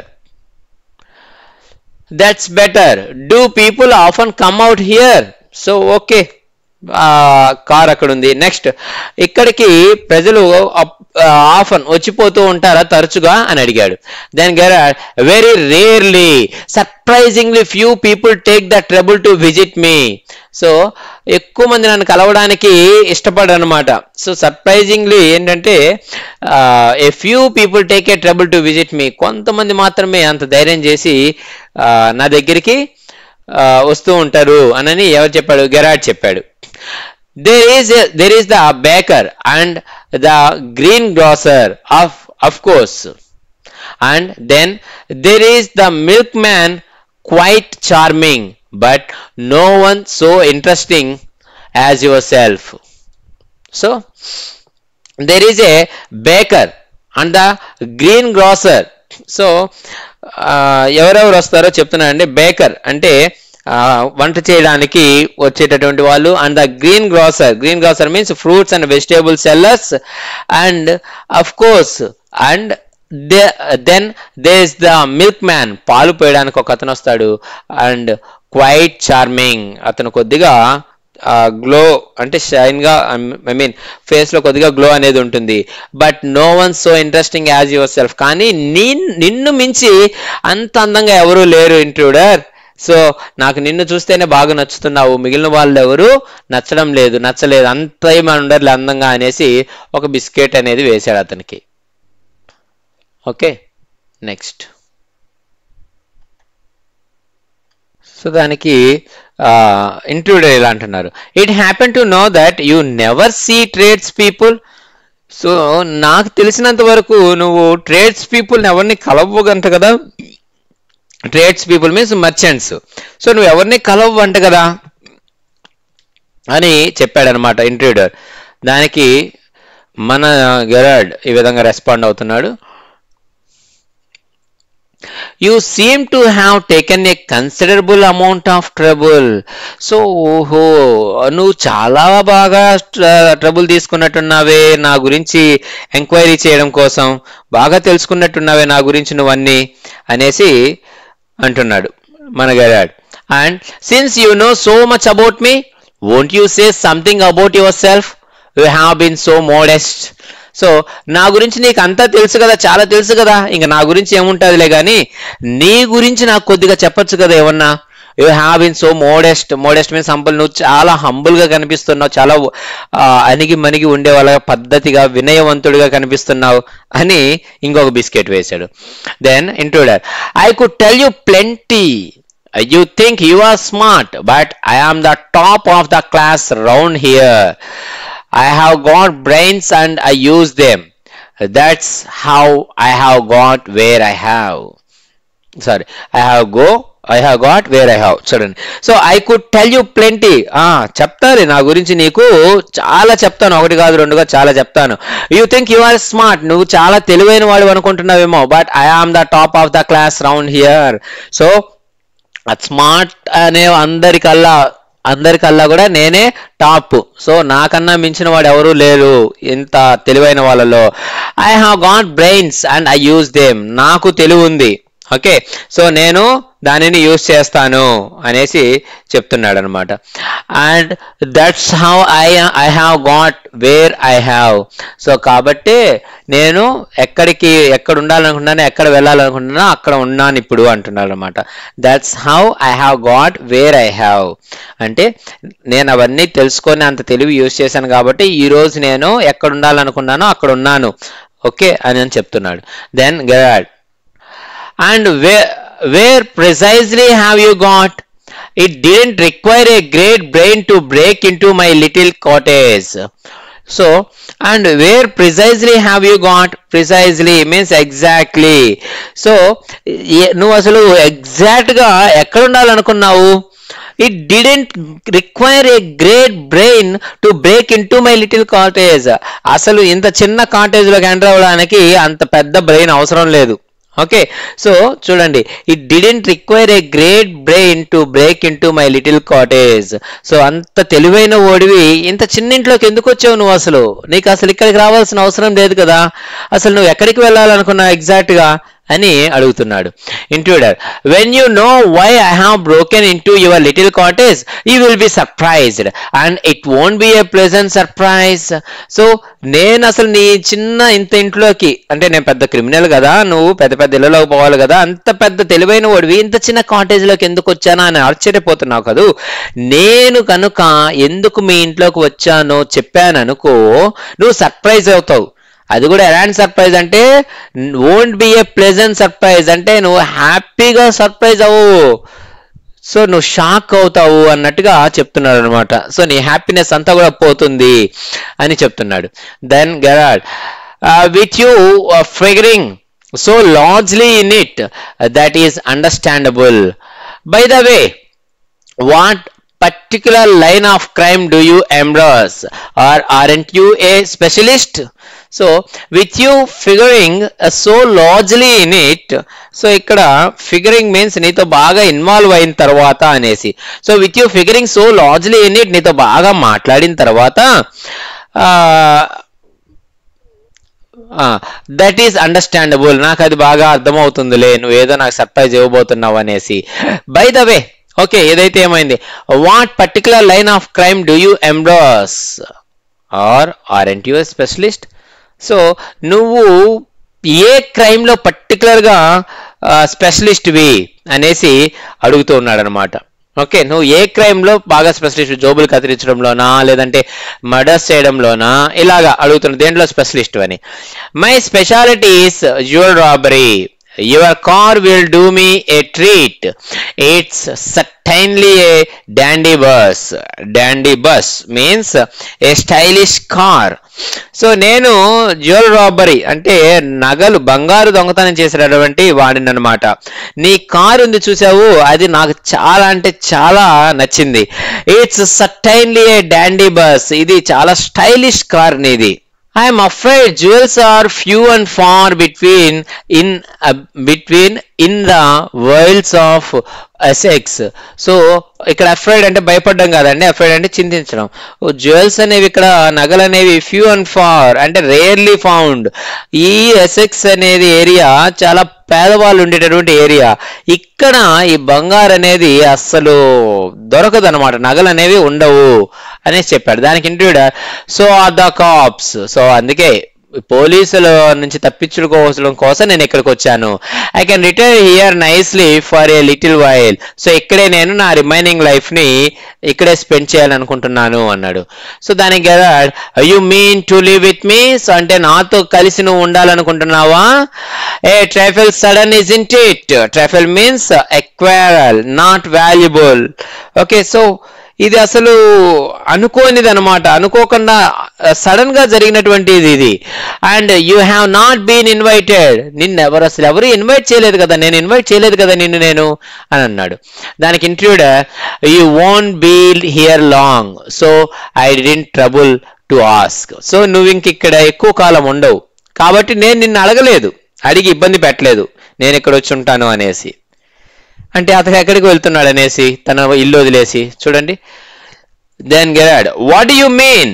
that's better do people often come out here so okay car అక్కడ ఉంది నెక్స్ట్ ఇక్కడికి ప్రజలు ఆఫన్ వచ్చిపోతూ ఉంటారా తరచుగా అని అడిగాడు then Gerard very rarely surprisingly few people take the trouble to visit me so ఎక్కువ మంది నన్ను కలవడానికి ఇష్టపడరు అనమాట సో సర్ప్రైజింగ్లీ ఏంటంటే a few people take a trouble to visit me కొంతమంది మాత్రమే అంత ధైర్యం చేసి ఆ, నా దగ్గరికి ఆ, వస్తూ ఉంటారు అనని ఎవరు చెప్పాడు గెరాడ్ చెప్పాడు there is there is the baker and the greengrocer of of course and then there is the milkman quite charming but no one so interesting as yourself so there is a baker and the green grocer so ఆ, ఎవరెవరు వస్తారో చెప్తున్నానండి baker అంటే ఆ, వంట చేయడానికి వచ్చేటటువంటి వాళ్ళు and the greengrocer greengrocer means fruits and vegetable sellers and of course and then there is the milkman పాలు పోయడానికి ఒక అతను వస్తాడు అండ్ క్వైట్ చార్మింగ్ అతను కొద్దిగా గ్లో అంటే షైన్ గా ఐ మీన్ ఫేస్ లో కొద్దిగా గ్లో అనేది ఉంటుంది but no one so interesting as yourself కానీ నీ నిన్ను మించి అంత అందంగా ఎవరూ లేరు ఇంట్రూడర్ సో నాకు నిన్ను చూస్తేనే బాగా నచ్చుతున్నావు మిగిలిన వాళ్ళు ఎవరు నచ్చడం లేదు నచ్చలేదు అంత ఏమి ఉండర్లే అందంగా అనేసి ఒక బిస్కెట్ అనేది వేశాడు అతనికి ఓకే నెక్స్ట్ సో దానికి ఇంక్లూడెడ్ ఇలా అంటున్నారు it happen to know that you never see trades people so నాకు తెలిసినంత వరకు నువ్వు ట్రేడ్స్ పీపుల్ ఎవరిని కలవగంట కదా tradespeople means merchants so నువ్వు ఎవరిని కలవంట కదా అని చెప్పాడనమాట ఇంట్రూడర్ దానికి మన గెరాడ్ ఈ విధంగా రెస్పాండ్ అవుతున్నాడు you seem to have taken a considerable amount of trouble so ఓహో నువ్వు చాలా బాగా ట్రబుల్ తీసుకున్నట్టున్నావే నా గురించి ఎంక్వైరీ చేయడం కోసం బాగా తెలుసుకున్నట్టున్నావే నా గురించి నువ్వన్నీ అనేసి అంటున్నాడు మన గడాడ్ and since you know so much about me won't you say something about yourself you have been so modest so నా గురించి నీకు అంతా తెలుసు కదా చాలా తెలుసు కదా ఇంకా నా గురించి ఏముంటుందిలే కానీ నీ గురించి నాకు కొద్దిగా చెప్పొచ్చు కదా ఏమన్నా you have been so modest modest means humble నువ్వు చాలా హంబుల్ గా కనిపిస్తున్నావు చాలా ఆ, అణిగి మణిగి ఉండే వాళ్ళ పద్ధతిగా వినయవంతుడిగా కనిపిస్తున్నావు అని ఇంకొక బిస్కెట్ వేశాడు then intruder I could tell you plenty you think you are smart but I am the top of the class round here I have got brains and I use them. That's how I have got where I have. Sorry, I have go. I have got where I have. చూడండి so I could tell you plenty చెప్తాను నా గురించి నీకు చాలా చెప్తాను ఒకటి కాదు రెండుగా చాలా చెప్తాను you think you are smart నువ్వు చాలా తెలివైన వాడు అనుకుంటున్నావేమో but I am the top of the class round here so smart అనే అందరికల్లా అందరికల్లా కూడా నేనే టాప్ సో నాకన్నా మించిన వాడు ఎవరు లేరు ఇంత తెలివైన వాళ్ళలో I have got brains and I use them నాకు తెలివి ఉంది ఓకే సో నేను దానిని యూజ్ చేస్తాను అనేసి చెప్తున్నాడు అనమాట and that's how I I have got where I have so కాబట్టి నేను ఎక్కడికి ఎక్కడ ఉండాలనుకుంటున్నానో ఎక్కడ వెళ్ళాలనుకుంటున్నానో అక్కడ ఉన్నాను ఇప్పుడు అంటున్నాడు అనమాట that's how I have got where I have అంటే నేను అవన్నీ తెలుసుకొని అంత తెలివి యూజ్ చేశాను కాబట్టి ఈ రోజు నేను ఎక్కడ ఉండాలనుకున్నానో అక్కడ ఉన్నాను ఓకే అని అని చెప్తున్నాడు then Gerard and where where precisely have you got it didn't require a great brain to break into my little cottage so and where precisely have you got precisely means exactly so ఏ- నువ్వు అసలు exact గా ఎక్కడ ఉండాలనుకున్నావు it didn't require a great brain to break into my little cottage అసలు ఇంత చిన్న కాటేజ్లోకి enter అవ్వడానికి అంత పెద్ద బ్రెయిన్ అవసరం లేదు ఓకే సో చూడండి it didn't require a great brain to break into my little cottage so అంత తెలివైన ఓడివి ఇంత చిన్న ఇంట్లోకి ఎందుకు వచ్చావు నువ్వు అసలు నీకు అసలు ఇక్కడికి రావాల్సిన అవసరం లేదు కదా అసలు నువ్వు ఎక్కడికి వెళ్ళాలనుకున్నావు ఎగ్జాక్ట్గా అని అడుగుతున్నాడు intruder when you know why I have broken into your little cottage you will be surprised and it won't be a pleasant surprise so నేను అసలు నీ చిన్న ఇంత ఇంట్లోకి అంటే నేను పెద్ద క్రిమినల్ కదా నువ్వు పెద్ద పెద్ద ఇళ్ళలోకి పోవాలి కదా అంత పెద్ద తెలివైన వాడివి ఇంత చిన్న కాటేజ్లోకి ఎందుకు వచ్చానా అని ఆశ్చర్యపోతున్నావు కదూ నేను కనుక ఎందుకు మీ ఇంట్లోకి వచ్చానో చెప్పాను అనుకో నువ్వు సర్ప్రైజ్ అవుతావు అది కూడా ఎలాంటి సర్ప్రైజ్ అంటే won't be a pleasant surprise అంటే నువ్వు హ్యాపీగా సర్ప్రైజ్ అవ్వు సో నువ్వు షాక్ అవుతావు అన్నట్టుగా చెప్తున్నాడు అనమాట సో నీ హ్యాపీనెస్ అంతా కూడా పోతుంది అని చెప్తున్నాడు then Gerard with you figuring so largely in it that is understandable by the way what particular line of crime do you embrace or aren't you a specialist so with you figuring uh, so largely in it so ఇక్కడ figuring means నీతో బాగా involve అయిన తర్వాత అనేసి so with you figuring so largely in it నీతో బాగా మాట్లాడిన తర్వాత దట్ ఈస్ అండర్స్టాండబుల్ నాకు అది బాగా అర్థమవుతుందిలే నువ్వు ఏదో నాకు సర్ప్రైజ్ ఇవ్వబోతున్నావు అనేసి బై ద వే ఓకే ఏదైతే ఏమైంది what particular line of crime do you embrace or aren't you specialist so నువ్వు ఏ క్రైమ్లో పర్టికులర్గా స్పెషలిస్ట్వి అనేసి అడుగుతూ ఉన్నాడు అనమాట ఓకే నువ్వు ఏ క్రైమ్లో బాగా స్పెషలిస్ట్ జోబులు కత్తిరించడంలోనా లేదంటే మర్డర్స్ చేయడంలోనా ఇలాగా అడుగుతున్నాడు దేంట్లో స్పెషలిస్ట్ అని my specialities jewel robbery your car will do me a treat it's certainly a dandy bus dandy bus means a stylish car సో నేను జ్యువెల్ రాబరీ అంటే నగలు బంగారు దొంగతనం చేసినటువంటి వాడిని అనమాట నీ కారు ఉంది చూసావు అది నాకు చాలా అంటే చాలా నచ్చింది it's certainly a dandy bus ఇది చాలా స్టైలిష్ కార్ నీది I'm afraid jewels are few and far between in between in the worlds of Essex so ఇక్కడ అఫ్రైడ్ అంటే భయపడడం కాదండి అఫ్రైడ్ అంటే చింతించడం జ్యువెల్స్ అనేవి ఇక్కడ నగలు అనేవి ఫ్యూ అండ్ ఫార్ అంటే రేర్లీ ఫౌండ్ ఈ ఎసెక్స్ అనేది ఏరియా చాలా పేదవాళ్ళు ఉండేటటువంటి ఏరియా ఇక్కడ ఈ బంగారు అనేది అస్సలు దొరకదు అనమాట నగలు అనేవి ఉండవు అనేసి చెప్పాడు దానికి intruder so are the cops so అందుకే పోలీసుల నుంచి తప్పించుకోవడం కోసం నేను ఇక్కడికి వచ్చాను I can return here nicely for a little while so ఇక్కడే నేను నా రిమైనింగ్ లైఫ్ ని ఇక్కడే స్పెండ్ చేయాలనుకుంటున్నాను అన్నాడు సో దానికి కదా you mean to live with me so అంటే నాతో కలిసి నువ్వు ఉండాలనుకుంటున్నావా a trifle sudden is in it trifle means ఎక్వైరల్ నాట్ వాల్యుబుల్ ఓకే సో ఇది అసలు అనుకోనిది అనమాట అనుకోకుండా సడన్ గా జరిగినటువంటిది ఇది and you have not been invited నిన్ను ఎవరు అసలు ఎవరు ఇన్వైట్ చేయలేదు కదా నేను ఇన్వైట్ చేయలేదు కదా నిన్ను నేను అని అన్నాడు దానికి intruder you won't be here long so I didn't trouble to ask so నువ్వు ఇంక ఇక్కడ ఎక్కువ కాలం ఉండవు కాబట్టి నేను నిన్ను అడగలేదు అడిగి ఇబ్బంది పెట్టలేదు నేను ఇక్కడ వచ్చి ఉంటాను అనేసి అంటే అతను ఎక్కడికి వెళ్తున్నాడు అనేసి తన ఇల్లు వదిలేసి చూడండి then Gerard what you mean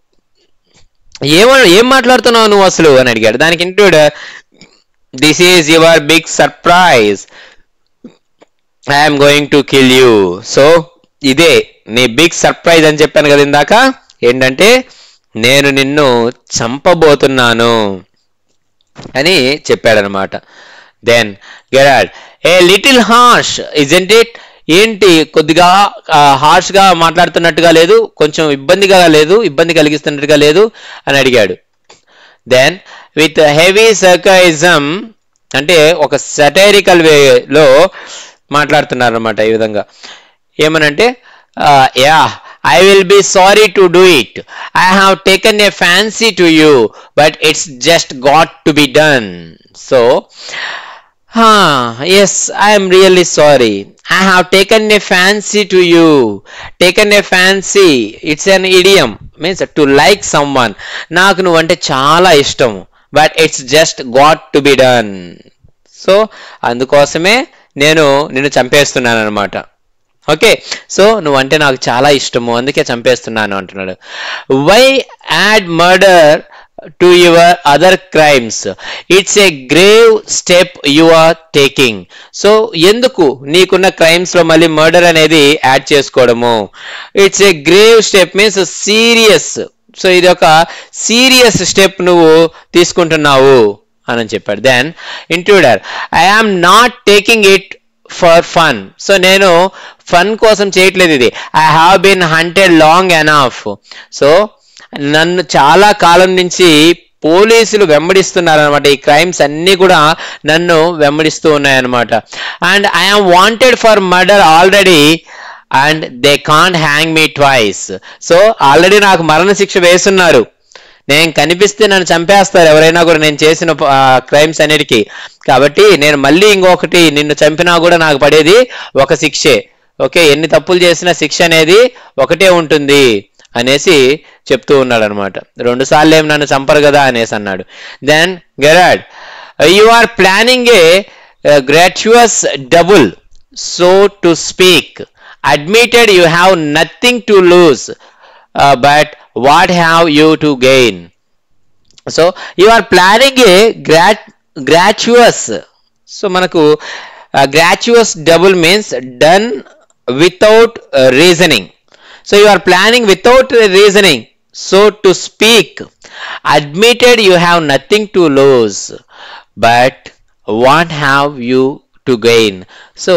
ఏమ ఏం మాట్లాడుతున్నావు నువ్వు అసలు అని అడిగాడు దానికి ఇంటూడ్ this is your big surprise I'm going to kill you so ఇదే నీ బిగ్ సర్ప్రైజ్ అని చెప్పాను కదా ఇందాక ఏంటంటే నేను నిన్ను చంపబోతున్నాను అని చెప్పాడనమాట then Gerard a little harsh isn't it ఏంటి కొద్దిగా హార్ష్ గా మాట్లాడుతున్నట్టుగా లేదు కొంచెం ఇబ్బందిగా లేదు ఇబ్బంది కలిగిస్తున్నట్టుగా లేదు అని అడిగాడు దెన్ విత్ హెవీ సర్కైజం అంటే ఒక సటైరికల్ వేలో మాట్లాడుతున్నారు అనమాట ఈ విధంగా ఏమనంటే yeah I will be sorry to do it I have taken a fancy to you but it's just got to be done so yes I'm really sorry I have taken a fancy to you taken a fancy it's an idiom means to like someone నాకు నువ్వంటే చాలా ఇష్టం but it's just got to be done so అందుకోసమే నేను నిన్ను చంపేస్తున్నాను అనమాట okay so నువ్వంటే నాకు చాలా ఇష్టము అందుకే చంపేస్తున్నాను అంటున్నాడు why add murder to your other crimes it's a grave step you are taking so ఎందుకు నీకున్న క్రైమ్స్ లో మళ్ళీ మర్డర్ అనేది యాడ్ చేసుకోవడము it's a grave step means serious so ఇది ఒక సీరియస్ స్టెప్ నువ్వు తీసుకుంటున్నావు అని చెప్పాడు then intruder I am not taking it for fun so నేను ఫన్ కోసం చేయట్లేదు ఇది I have been hunted long enough so నన్ను చాలా కాలం నుంచి పోలీసులు వెంబడిస్తున్నారు అనమాట ఈ క్రైమ్స్ అన్నీ కూడా నన్ను వెంబడిస్తూ ఉన్నాయన్నమాట and I'm wanted for murder already and they can't hang me twice so already నాకు మరణ శిక్ష వేస్తున్నారు నేను కనిపిస్తే నన్ను చంపేస్తారు ఎవరైనా కూడా నేను చేసిన క్రైమ్స్ అన్నిటికీ కాబట్టి నేను మళ్ళీ ఇంకొకటి నిన్ను చంపినా కూడా నాకు పడేది ఒక శిక్షే ఓకే ఎన్ని తప్పులు చేసినా శిక్ష అనేది ఒకటే ఉంటుంది అనేసి చెప్తూ ఉన్నాడు అనమాట రెండు సార్లు ఏం నన్ను చంపరు కదా అనేసి అన్నాడు then Gerard you are planning a gratuitous double so to speak admitted you have nothing to lose but what have you to gain so you are planning a గ్రాట్ గ్రాచువస్ సో మనకు gratuitous double means done without reasoning so you are planning without reasoning so to speak admitted you have nothing to lose but what have you to gain so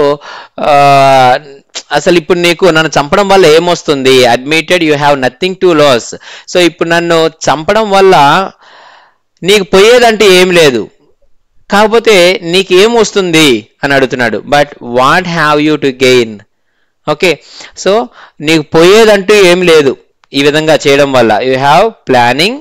అసలు ఇప్పుడు నీకు నన్ను చంపడం వల్ల ఏమొస్తుంది admitted you have nothing to loss so ఇప్పుడు నన్ను చంపడం వల్ల నీకు పోయేదంటే ఏం లేదు కాకపోతే నీకు ఏం వస్తుంది అని అడుగుతున్నాడు but what have you to gain okay so నీకు పోయేదంటూ ఏం లేదు ఈ విధంగా చేయడం వల్ల you have planning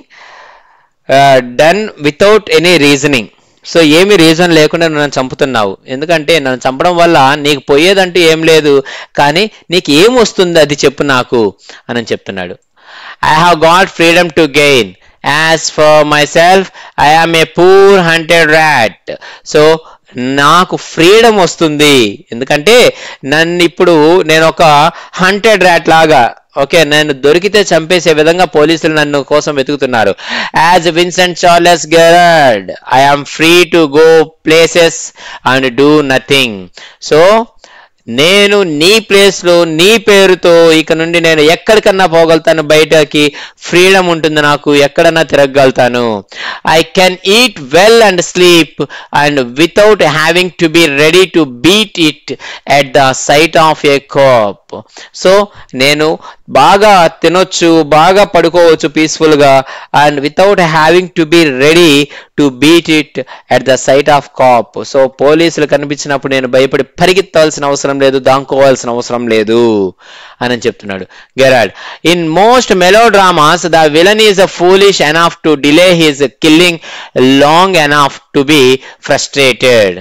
done without any reasoning so ఏమి రీజన్ లేకుండా నువ్వు నన్ను చంపుతున్నావు ఎందుకంటే నన్ను చంపడం వల్ల నీకు పోయేదంటూ ఏం లేదు కానీ నీకు ఏం వస్తుంది అది చెప్పు నాకు అని చెప్తున్నాడు I have got freedom to gain as for myself I am a poor hunted rat so నాకు ఫ్రీడమ్ వస్తుంది ఎందుకంటే నన్ను ఇప్పుడు నేను ఒక హంటెడ్ ర్యాట్ లాగా ఓకే నేను దొరికితే చంపేసే విధంగా పోలీసులు నన్ను కోసం వెతుకుతున్నారు as Vincent Charles Gerard I am free to go places and do nothing so నేను నీ ప్లేస్లో నీ పేరుతో ఇక నుండి నేను ఎక్కడికన్నా పోగలుగుతాను బయటకి ఫ్రీడమ్ ఉంటుంది నాకు ఎక్కడన్నా తిరగలుగుతాను I can eat well and sleep and without having to be ready to beat it at the sight of a cop so నేను బాగా తినొచ్చు బాగా పడుకోవచ్చు పీస్ఫుల్గా and without having to be ready to beat it at the sight of cop so పోలీసులు కనిపించినప్పుడు నేను భయపడి పరిగెత్తాల్సిన అవసరం లేదు దాంకోవాల్సిన అవసరం లేదు అని చెప్తున్నాడు Gerard in most melodramas the villain is a foolish enough to delay his killing long enough to be frustrated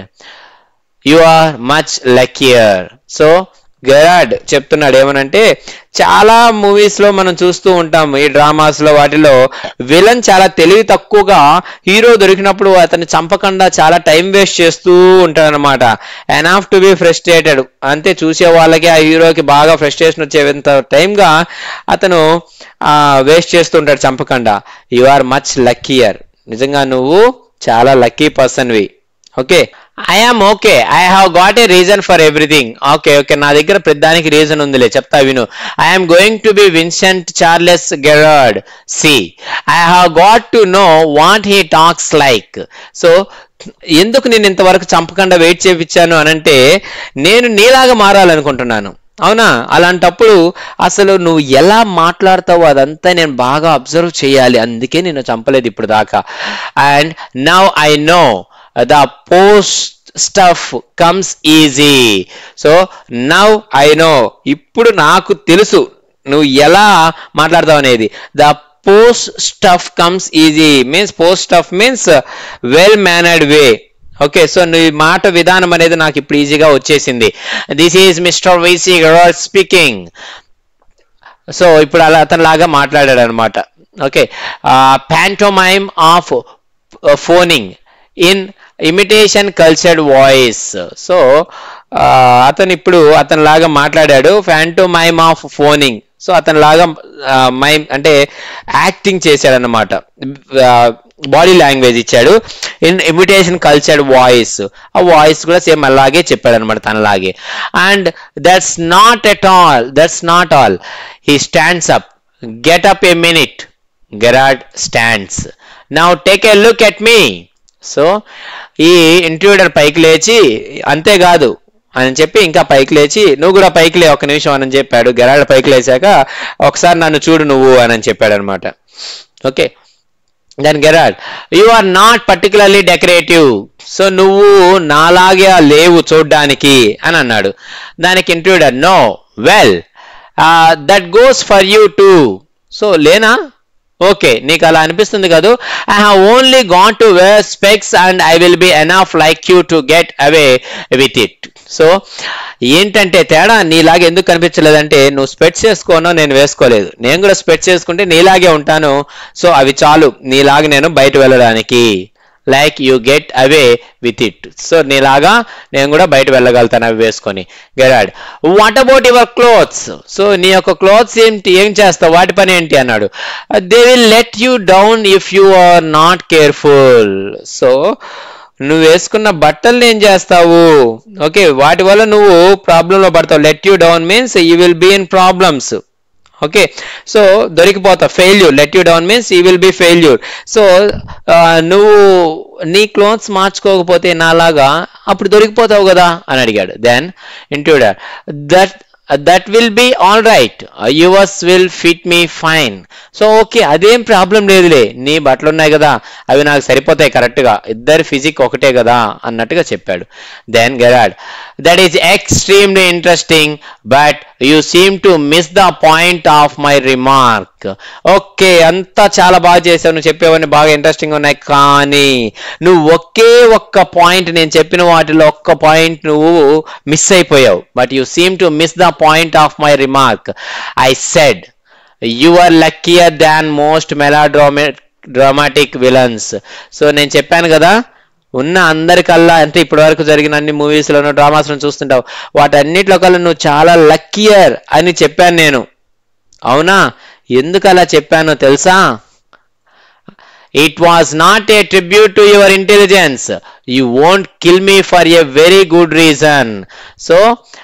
you are much luckier so Gerard చెప్తున్నాడు ఏమనంటే చాలా మూవీస్ లో మనం చూస్తూ ఉంటాం ఈ డ్రామాస్ లో వాటిలో విలన్ చాలా తెలివి తక్కువగా హీరో దొరికినప్పుడు అతన్ని చంపకుండా చాలా టైం వేస్ట్ చేస్తూ ఉంటాడనమాట ఎనాఫ్ టు బి ఫ్రస్ట్రేటెడ్ అంతే చూసే వాళ్ళకి ఆ హీరోకి బాగా ఫ్రస్ట్రేషన్ వచ్చేంత టైంగా అతను వేస్ట్ చేస్తుంటాడు చంపకుండా యు ఆర్ మచ్ లక్కీయర్ నిజంగా నువ్వు చాలా లక్కీ పర్సన్వి okay I am okay I have got a reason for everything okay okay నా దగ్గర ప్రతిదానికి రీజన్ ఉందిలే చెప్తా విను I'm going to be Vincent Charles Gerard see I have got to know what he talks like so ఎందుకు నేను ఇంతవరకు చంపకుండా వెయిట్ చేయించాను అనంటే నేను నీలాగా మారాలనుకుంటున్నాను అవునా అలాంటప్పుడు అసలు నువ్వు ఎలా మాట్లాడతావో అదంతా నేను బాగా అబ్జర్వ్ చేయాలి అందుకే నేను చంపలేదు ఇప్పుడు దాకా and now I know the post stuff comes easy so now I know ఇప్పుడు నాకు తెలుసు నువ్వు ఎలా మాట్లాడతావు అనేది the post stuff comes easy means post stuff means well mannered way okay so నీ మాట విధానం అనేది నాకు ఇప్పుడు ఈజీగా వచ్చేసింది దిస్ ఈజ్ మిస్టర్ వైసీ గరాల్ స్పీకింగ్ సో ఇప్పుడు అలా అతను లాగా మాట్లాడాడు అనమాట okay pantomime of phoning in imitation cultured voice so అతను ఇప్పుడు అతను లాగా మాట్లాడాడు ఫ్యాంటోమైమ్ ఆఫ్ ఫోనింగ్ సో అతను లాగా మైమ్ అంటే యాక్టింగ్ చేశాడనమాట బాడీ లాంగ్వేజ్ ఇచ్చాడు ఇన్ ఇమిటేషన్ కల్చర్డ్ వాయిస్ ఆ వాయిస్ కూడా సేమ్ అలాగే చెప్పాడు అనమాట తనలాగే and that's not at all that's not all he stands up get up a minute Gerard stands now take a look at me so ఈ intruder పైకి లేచి అంతేకాదు అని చెప్పి ఇంకా పైకి లేచి నువ్వు కూడా పైకి లే ఒక నిమిషం అని చెప్పాడు గెరాడ్ పైకి లేచాక ఒకసారి నన్ను చూడు నువ్వు అని చెప్పాడు అనమాట okay then Gerard you are not particularly decorative so నువ్వు నాలాగే లేవు చూడ్డానికి అని అన్నాడు దానికి intruder no well that goes for you too so లేనా ఓకే నీకు అలా అనిపిస్తుంది కదా I have only gone to wear specs and I will be enough like you to get away with it so ఏంటంటే తేడా నీలాగే ఎందుకు కనిపించలేదంటే నువ్వు స్పెట్స్ వేసుకోనో నేను వేసుకోలేదు నేను కూడా స్పెట్స్ వేసుకుంటే నీలాగే ఉంటాను సో అవి చాలు నీలాగే నేను బయట వెళ్ళడానికి like you get away with it so నీలాగా నేను కూడా బయట వెళ్ళగలుగుతాను అవి వేసుకొని Gerard what about your clothes so నీ యొక్క క్లోత్స్ ఏంటి ఏం చేస్తావు వాటి పని ఏంటి అన్నాడు they will let you down if you are not careful so నువ్వు వేసుకున్న బట్టల్ని ఏం చేస్తావు ఓకే వాటి వల్ల నువ్వు ప్రాబ్లంలో పడతావు let you down means you will be in problems okay so దొరికిపోతావు failure let you down means you will be failure so నువ్వు నీ క్లోత్స్ మార్చుకోకపోతే నాలాగా అప్పుడు దొరికిపోతావు కదా అని అడిగాడు then intruder that that will be all right yours will fit me fine so okay అదేం ప్రాబ్లం లేదులే నీ బట్టలు ఉన్నాయి కదా అవి నాకు సరిపోతాయి కరెక్ట్గా ఇద్దరి ఫిజిక్ ఒకటే కదా అన్నట్టుగా చెప్పాడు then Gerard that is extremely interesting but you seem to miss the point of my remark okay అంతా చాలా బాగా చేసావు నువ్వు చెప్పేవన్నీ బాగా ఇంట్రెస్టింగ్ ఉన్నాయి కానీ నువ్వు ఒకే ఒక్క పాయింట్ నేను చెప్పిన వాటిలో ఒక్క పాయింట్ నువ్వు మిస్ అయిపోయావు but you seem to miss the point of my remark I said you are luckier than most melodrama dramatic villains so నేను చెప్పాను కదా ఉన్న అందరికల్లా అంటే ఇప్పటి వరకు జరిగిన అన్ని మూవీస్లోనూ డ్రామాస్లో చూస్తుంటావు వాటన్నిటిలో కల్లా నువ్వు చాలా లక్కీయర్ అని చెప్పాను నేను అవునా ఎందుకు అలా చెప్పానో తెలుసా it was not a tribute to your intelligence you won't kill me for a very good reason so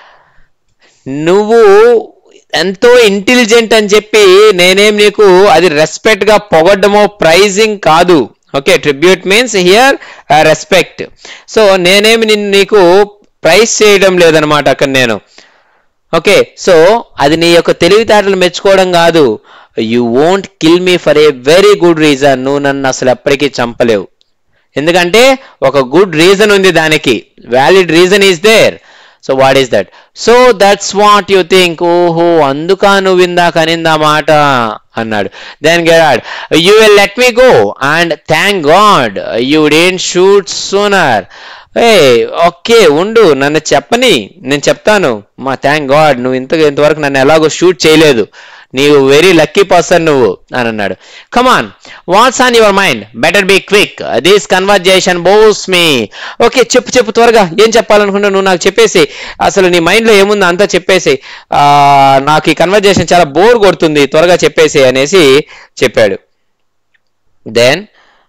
నువ్వు ఎంతో ఇంటెలిజెంట్ అని చెప్పి నేనేం నీకు అది రెస్పెక్ట్ గా పొగడ్డమో ప్రైజింగ్ కాదు okay tribute means here respect so నేనేమి నిన్ను నీకు ప్రైజ్ చేయడం లేదనమాట అక్కడ నేను ఓకే సో అది నీ యొక్క తెలివితేటలు మెచ్చుకోవడం కాదు you won't kill me for a very good reason నువ్వు నన్ను అసలు ఎప్పటికీ చంపలేవు ఎందుకంటే ఒక గుడ్ రీజన్ ఉంది దానికి valid reason is there so what is that so that's what you think ఓహో అందుకా నువ్వు ఇందాక అనిందా మాట అన్నాడు then Gerard you will let me go and thank God you didn't shoot sooner eh okay ఉండు నన్ను చెప్పని నేను చెప్తాను మా థ్యాంక్ గాడ్ నువ్వు ఇంత ఇంతవరకు నన్ను ఎలాగో షూట్ చేయలేదు నీవు వెరీ లక్కీ పర్సన్ నువ్వు అని అన్నాడు come on what's on your mind better be quick this conversation bores me okay చెప్పు చెప్పు త్వరగా ఏం చెప్పాలనుకుంటా నువ్వు నాకు చెప్పేసి అసలు నీ మైండ్లో ఏముందో అంతా చెప్పేసి ఆ, నాకు ఈ కన్వర్జేషన్ చాలా బోర్ కొడుతుంది త్వరగా చెప్పేసి అనేసి చెప్పాడు then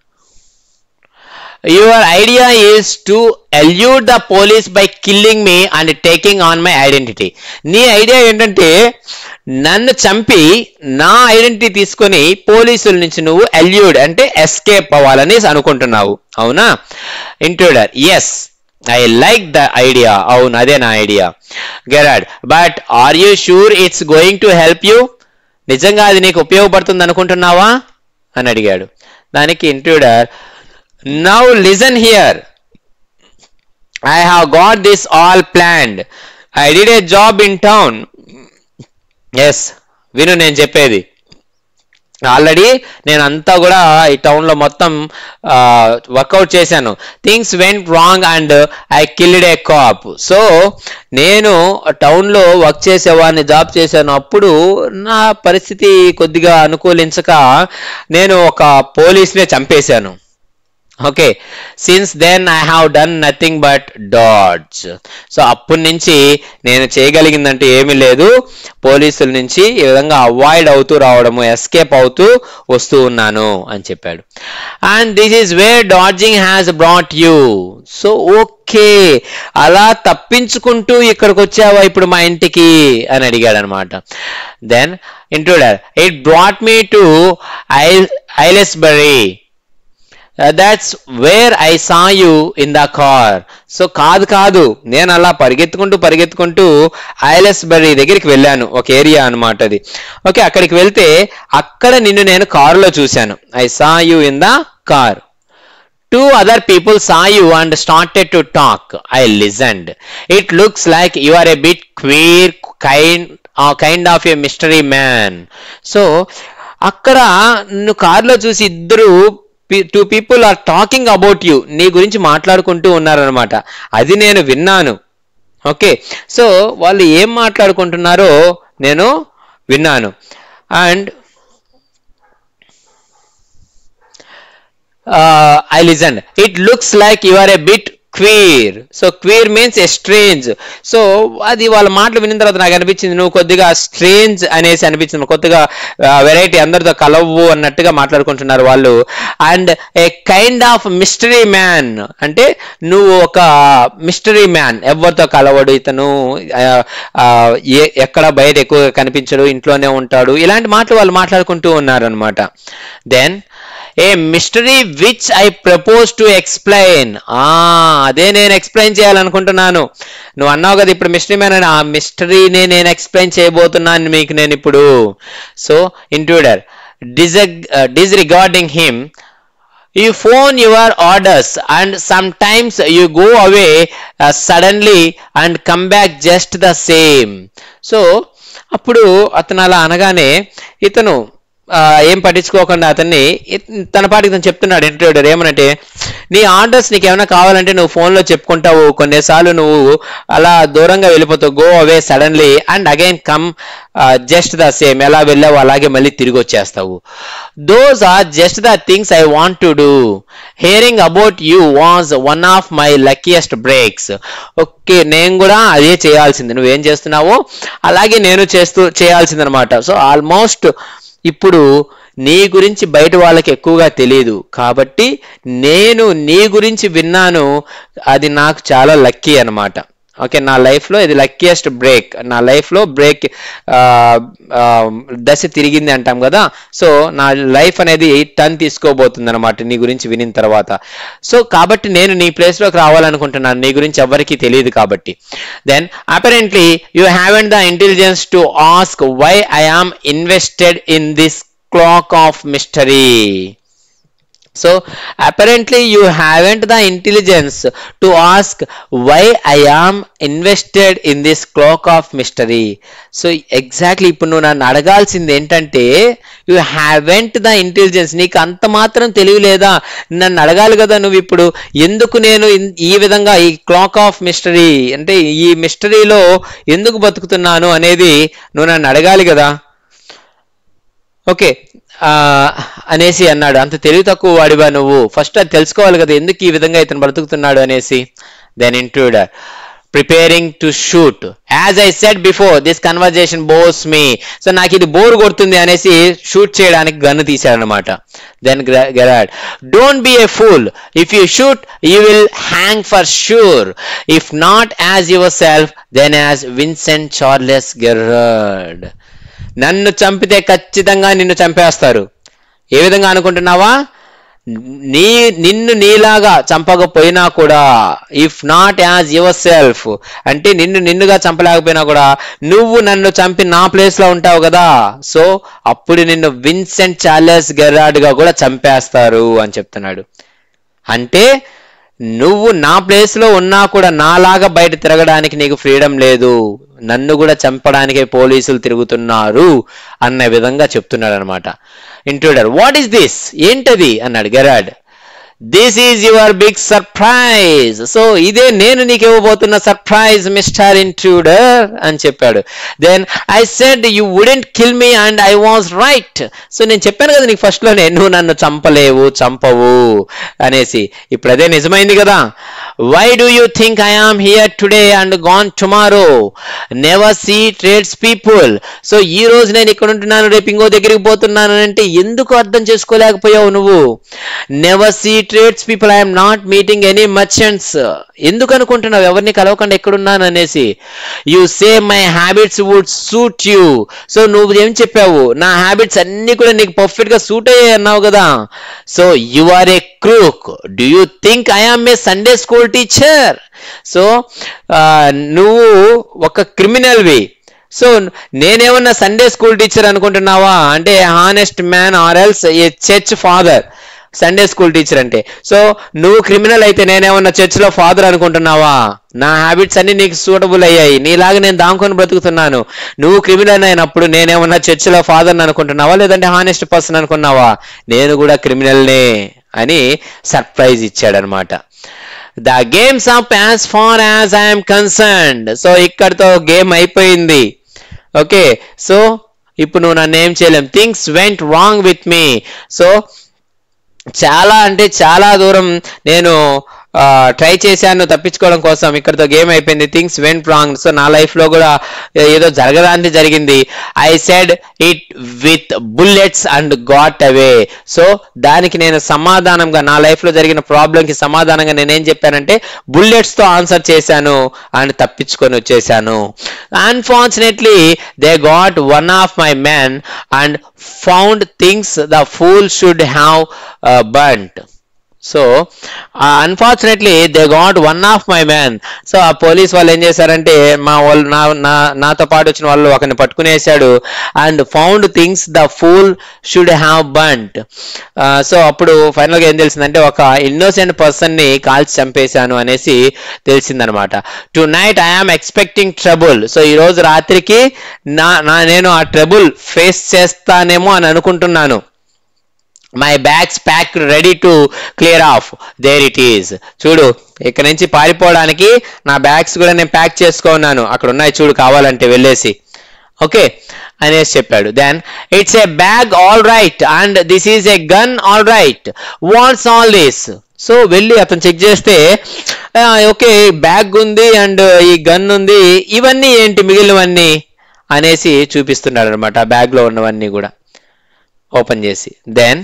your idea is to elude the police by killing me and taking on my identity నీ ఐడియా ఏంటంటే నన్ను చంపి నా ఐడెంటిటీ తీసుకొని పోలీసుల నుంచి నువ్వు ఎల్యూడ్ అంటే ఎస్కేప్ అవ్వాలని అనుకుంటున్నావు అవునా intruder yes I like the idea అవును అదే నా idea Gerard but are you sure it's going to help you నిజంగా అది నీకు ఉపయోగపడుతుంది అనుకుంటున్నావా అని అడిగాడు దానికి intruder now listen here I have got this all planned I did a job in town yes విను నేను చెప్పేది ఆల్రెడీ నేను అంతా కూడా ఈ టౌన్లో మొత్తం వర్కౌట్ చేశాను things went wrong and I killed a cop so నేను టౌన్లో వర్క్ చేసేవాడిని జాబ్ చేశాను అప్పుడు నా పరిస్థితి కొద్దిగా అనుకూలించక నేను ఒక పోలీస్నే చంపేశాను okay since then I have done nothing but dodge so అప్పటి నుంచి నేను చేయగలిగిందంటే ఏమీ లేదు పోలీసుల నుంచి ఈ విధంగా అవాయిడ్ అవుతూ రావడము ఎస్కేప్ అవుతూ వస్తూ ఉన్నాను అని చెప్పాడు and this is where dodging has brought you so okay అలా తప్పించుకుంటూ ఇక్కడికి వచ్చావా ఇప్పుడు మా ఇంటికి అని అడిగాడు అనమాట then intruder it brought me to I Aylesbury that's where I saw you in the car so కాదు కాదు నేను అలా పరిగెత్తుకుంటూ పరిగెత్తుకుంటూ ఐలెస్ బరీ దగ్గరికి వెళ్ళాను ఒక ఏరియా అనమాట అది ఓకే అక్కడికి వెళ్తే అక్కడ నిన్ను నేను కారులో చూశాను I saw you in the car two other people saw you and started to talk I listened it looks like you are a bit queer kind kind of a mystery man so అక్కడ నువ్వు కారులో చూసి ఇద్దరు two people are talking about you నీ గురించి మాట్లాడుకుంటూ ఉన్నారనమాట అది నేను విన్నాను ఓకే సో వాళ్ళు ఏం మాట్లాడుకుంటున్నారో నేను విన్నాను and I listen it looks like you are a bit queer so queer means a strange so అది వాళ్ళ మాటలు విన్న తర్వాత నాకు అనిపించింది నువ్వు కొద్దిగా స్ట్రేంజ్ అనేసి అనిపించింది కొద్దిగా వెరైటీ అందరితో కలవు అన్నట్టుగా మాట్లాడుకుంటున్నారు వాళ్ళు and a kind of mystery man అంటే నువ్వు ఒక మిస్టరీ మ్యాన్ ఎవరితో కలవడు ఇతను ఆ, ఆ, ఏ ఎక్కడ బయట ఎక్కువగా కనిపించడు ఇంట్లోనే ఉంటాడు ఇలాంటి మాటలు వాళ్ళు మాట్లాడుకుంటూ ఉన్నారు అనమాట then a mystery which I propose to explain ఆ అదే నేను ఎక్స్ప్లెయిన్ చేయాలనుకుంటున్నాను నువ్వు అన్నావు కదా ఇప్పుడు మిస్టరీ మ్యాన్ అని ఆ మిస్టరీని నేను ఎక్స్ప్లెయిన్ చేయబోతున్నాను మీకు నేను ఇప్పుడు సో ఇంట్రూడర్ డిజగ్ disregarding him you phone your orders and sometimes you go away uh, suddenly and come back just the same so అప్పుడు అతను అలా అనగానే ఇతను ఆ, ఏం పట్టించుకోకుండా అతన్ని ఇత్- తన పాటికి తను చెప్తున్నాడు ఇంటర్వ్యూడర్ ఏమనంటే నీ ఆర్డర్స్ నీకు ఏమైనా కావాలంటే నువ్వు ఫోన్లో చెప్పుకుంటావు కొన్నిసార్లు నువ్వు అలా దూరంగా వెళ్ళిపోతావు go away suddenly and again come just the same ఎలా వెళ్ళావు అలాగే మళ్ళీ తిరిగి వచ్చేస్తావు those are just the things I want to do hearing about you was one of my luckiest breaks okay నేను కూడా అదే చేయాల్సింది నువ్వేం చేస్తున్నావో అలాగే నేను చేస్తూ చేయాల్సింది అనమాట సో ఆల్మోస్ట్ ఇప్పుడు నీ గురించి బయట వాళ్ళకి ఎక్కువగా తెలియదు కాబట్టి నేను నీ గురించి విన్నాను అది నాకు చాలా లక్కీ అన్నమాట ఓకే నా లైఫ్లో ఇది లక్కీయెస్ట్ బ్రేక్ నా లైఫ్లో బ్రేక్ దశ తిరిగింది అంటాం కదా సో నా లైఫ్ అనేది టర్న్ తీసుకోబోతుంది అనమాట నీ గురించి వినిన తర్వాత సో కాబట్టి నేను నీ ప్లేస్లోకి రావాలనుకుంటున్నాను నీ గురించి ఎవరికీ తెలియదు కాబట్టి then apparently you haven't the intelligence to ask why I am invested in this clock of mystery So apparently you haven't the intelligence to ask why I am invested in this clock of mystery. So exactly ఇప్పుడు నువ్వు నన్ను అడగాల్సింది ఏంటంటే you haven't the intelligence నీకు అంత మాత్రం తెలివి లేదా నన్ను అడగాలి కదా నువ్వు ఇప్పుడు ఎందుకు నేను ఇన్- ఈ విధంగా ఈ క్లాక్ ఆఫ్ మిస్టరీ అంటే ఈ మిస్టరీలో ఎందుకు బతుకుతున్నాను అనేది నువ్వు నన్ను అడగాలి కదా ఓకే ఆ, అనేసి అన్నాడు అంత తెలివి తక్కువ వాడివా నువ్వు ఫస్ట్ అది తెలుసుకోవాలి కదా ఎందుకు ఈ విధంగా ఇతను బ్రతుకుతున్నాడు అనేసి then intruder preparing to shoot as I set before this conversation bores me so నాకు ఇది బోర్ కొడుతుంది అనేసి షూట్ చేయడానికి గన్ను తీశాడనమాట then Gerard don't be a fool if you shoot you will hang for sure if not as yourself then as Vincent Charles Gerard నన్ను చంపితే ఖచ్చితంగా నిన్ను చంపేస్తారు ఏ విధంగా అనుకుంటున్నావా నీ నిన్ను నీలాగా చంపకపోయినా కూడా if not as yourself అంటే నిన్ను నిన్నుగా చంపలేకపోయినా కూడా నువ్వు నన్ను చంపి నా ప్లేస్ లో ఉంటావు కదా సో అప్పుడు నిన్ను విన్సెంట్ చార్లెస్ గెరాడ్ గా కూడా చంపేస్తారు అని చెప్తున్నాడు అంటే నువ్వు నా ప్లేస్ లో ఉన్నా కూడా నాలాగా బయట తిరగడానికి నీకు ఫ్రీడమ్ లేదు నన్ను కూడా చంపడానికే పోలీసులు తిరుగుతున్నారు అన్న విధంగా చెప్తున్నాడు అనమాట ఇంట్రూడర్ వాట్ ఈస్ దిస్ ఏంటది అన్నాడు Gerard this is your big surprise so ఇదే నేను నీకు ఇవ్వబోతున్న సర్ప్రైజ్ మిస్టర్ ఇంట్రూడర్ అని చెప్పాడు then I said you wouldn't kill me and I was right so నేను చెప్పాను కదా నీకు ఫస్ట్ లోనే నువ్వు నన్ను చంపలేవు చంపవు అనేసి ఇప్పుడు అదే నిజమైంది కదా why do you think I am here today and gone tomorrow never see trades people so ఈ రోజు నేను ఇక్కడ ఉంటున్నాను రేపు ఇంకో దగ్గరికి పోతున్నాను అంటే ఎందుకు అర్థం చేసుకోలేకపోయావు నువ్వు never see trades people I'm not meeting any merchants ఎందుకు అనుకుంటున్నావు ఎవరిని కలవకుండా ఎక్కడున్నాను అనేసి you say my habits would suit you so నువ్వు ఏం చెప్పావు నా హ్యాబిట్స్ అన్ని కూడా నీకు పర్ఫెక్ట్ గా సూట్ అయ్యాయి అన్నావు కదా so you are a crook do you think I am a Sunday school teacher so నువ్వు ఒక క్రిమినల్వి సో నేనేమన్నా సండే స్కూల్ టీచర్ అనుకుంటున్నావా అంటే honest man or else a church father Sunday school teacher అంటే సో నువ్వు క్రిమినల్ అయితే నేనేమన్నా చర్చ్లో ఫాదర్ అనుకుంటున్నావా నా హ్యాబిట్స్ అన్ని నీకు సూటబుల్ అయ్యాయి నీలాగా నేను దాముకొని బ్రతుకుతున్నాను నువ్వు క్రిమినల్ అయినప్పుడు నేనేమన్నా చర్చిలో ఫాదర్ అనుకుంటున్నావా లేదంటే హానెస్ట్ పర్సన్ అనుకున్నావా నేను కూడా క్రిమినల్నే అని సర్ప్రైజ్ ఇచ్చాడనమాట the game's up as far as I'm concerned so ఇక్కడతో గేమ్ అయిపోయింది ఓకే సో ఇప్పుడు నువ్వు నన్ను ఏం చేయలేం things went wrong with me so చాలా అంటే చాలా దూరం నేను ట్రై చేశాను తప్పించుకోవడం కోసం ఇక్కడతో గేమ్ అయిపోయింది థింగ్స్ వెంట్ రాంగ్ సో నా లైఫ్ లో కూడా ఏదో జరగడానికి జరిగింది I said it with bullets and got away so దానికి నేను సమాధానంగా నా లైఫ్ లో జరిగిన ప్రాబ్లం కి సమాధానంగా నేనేం చెప్పానంటే బుల్లెట్స్ తో ఆన్సర్ చేశాను అండ్ తప్పించుకొని వచ్చేసాను unfortunately they got one of my men and found things the fool should have burnt so unfortunately they got one of my man so ఆ పోలీస్ వాళ్ళు ఏం చేశారంటే మా వాళ్ళు నా నా నాతో పాటు వచ్చిన వాళ్ళు ఒకరిని పట్టుకునేసాడు and found things the fool should have burnt so అప్పుడు ఫైనల్గా ఏం తెలిసిందంటే ఒక ఇన్నోసెంట్ పర్సన్ ని కాల్చి చంపేశాను అనేసి తెలిసిందనమాట tonight I am expecting trouble so ఈ రోజు రాత్రికి నా నా నేను ఆ ట్రబుల్ ఫేస్ చేస్తానేమో అని అనుకుంటున్నాను my bags pack ready to clear off there it is చూడు ఇక్కడ నుంచి పారిపోవడానికి నా బ్యాగ్స్ కూడా నేను ప్యాక్ చేసుకున్నాను అక్కడ ఉన్నాయి చూడు కావాలంటే వెళ్ళేసి ఓకే అనేసి చెప్పాడు then it's a bag all right and this is a gun all right what's all this so వెళ్ళి అతను చెక్ చేస్తే ఓకే బ్యాగ్ ఉంది అండ్ ఈ గన్ ఉంది ఇవన్నీ ఏంటి మిగిలినవన్నీ అనేసి చూపిస్తున్నాడు అనమాట ఆ బ్యాగ్ లో ఉన్నవన్నీ కూడా ఓపెన్ చేసి then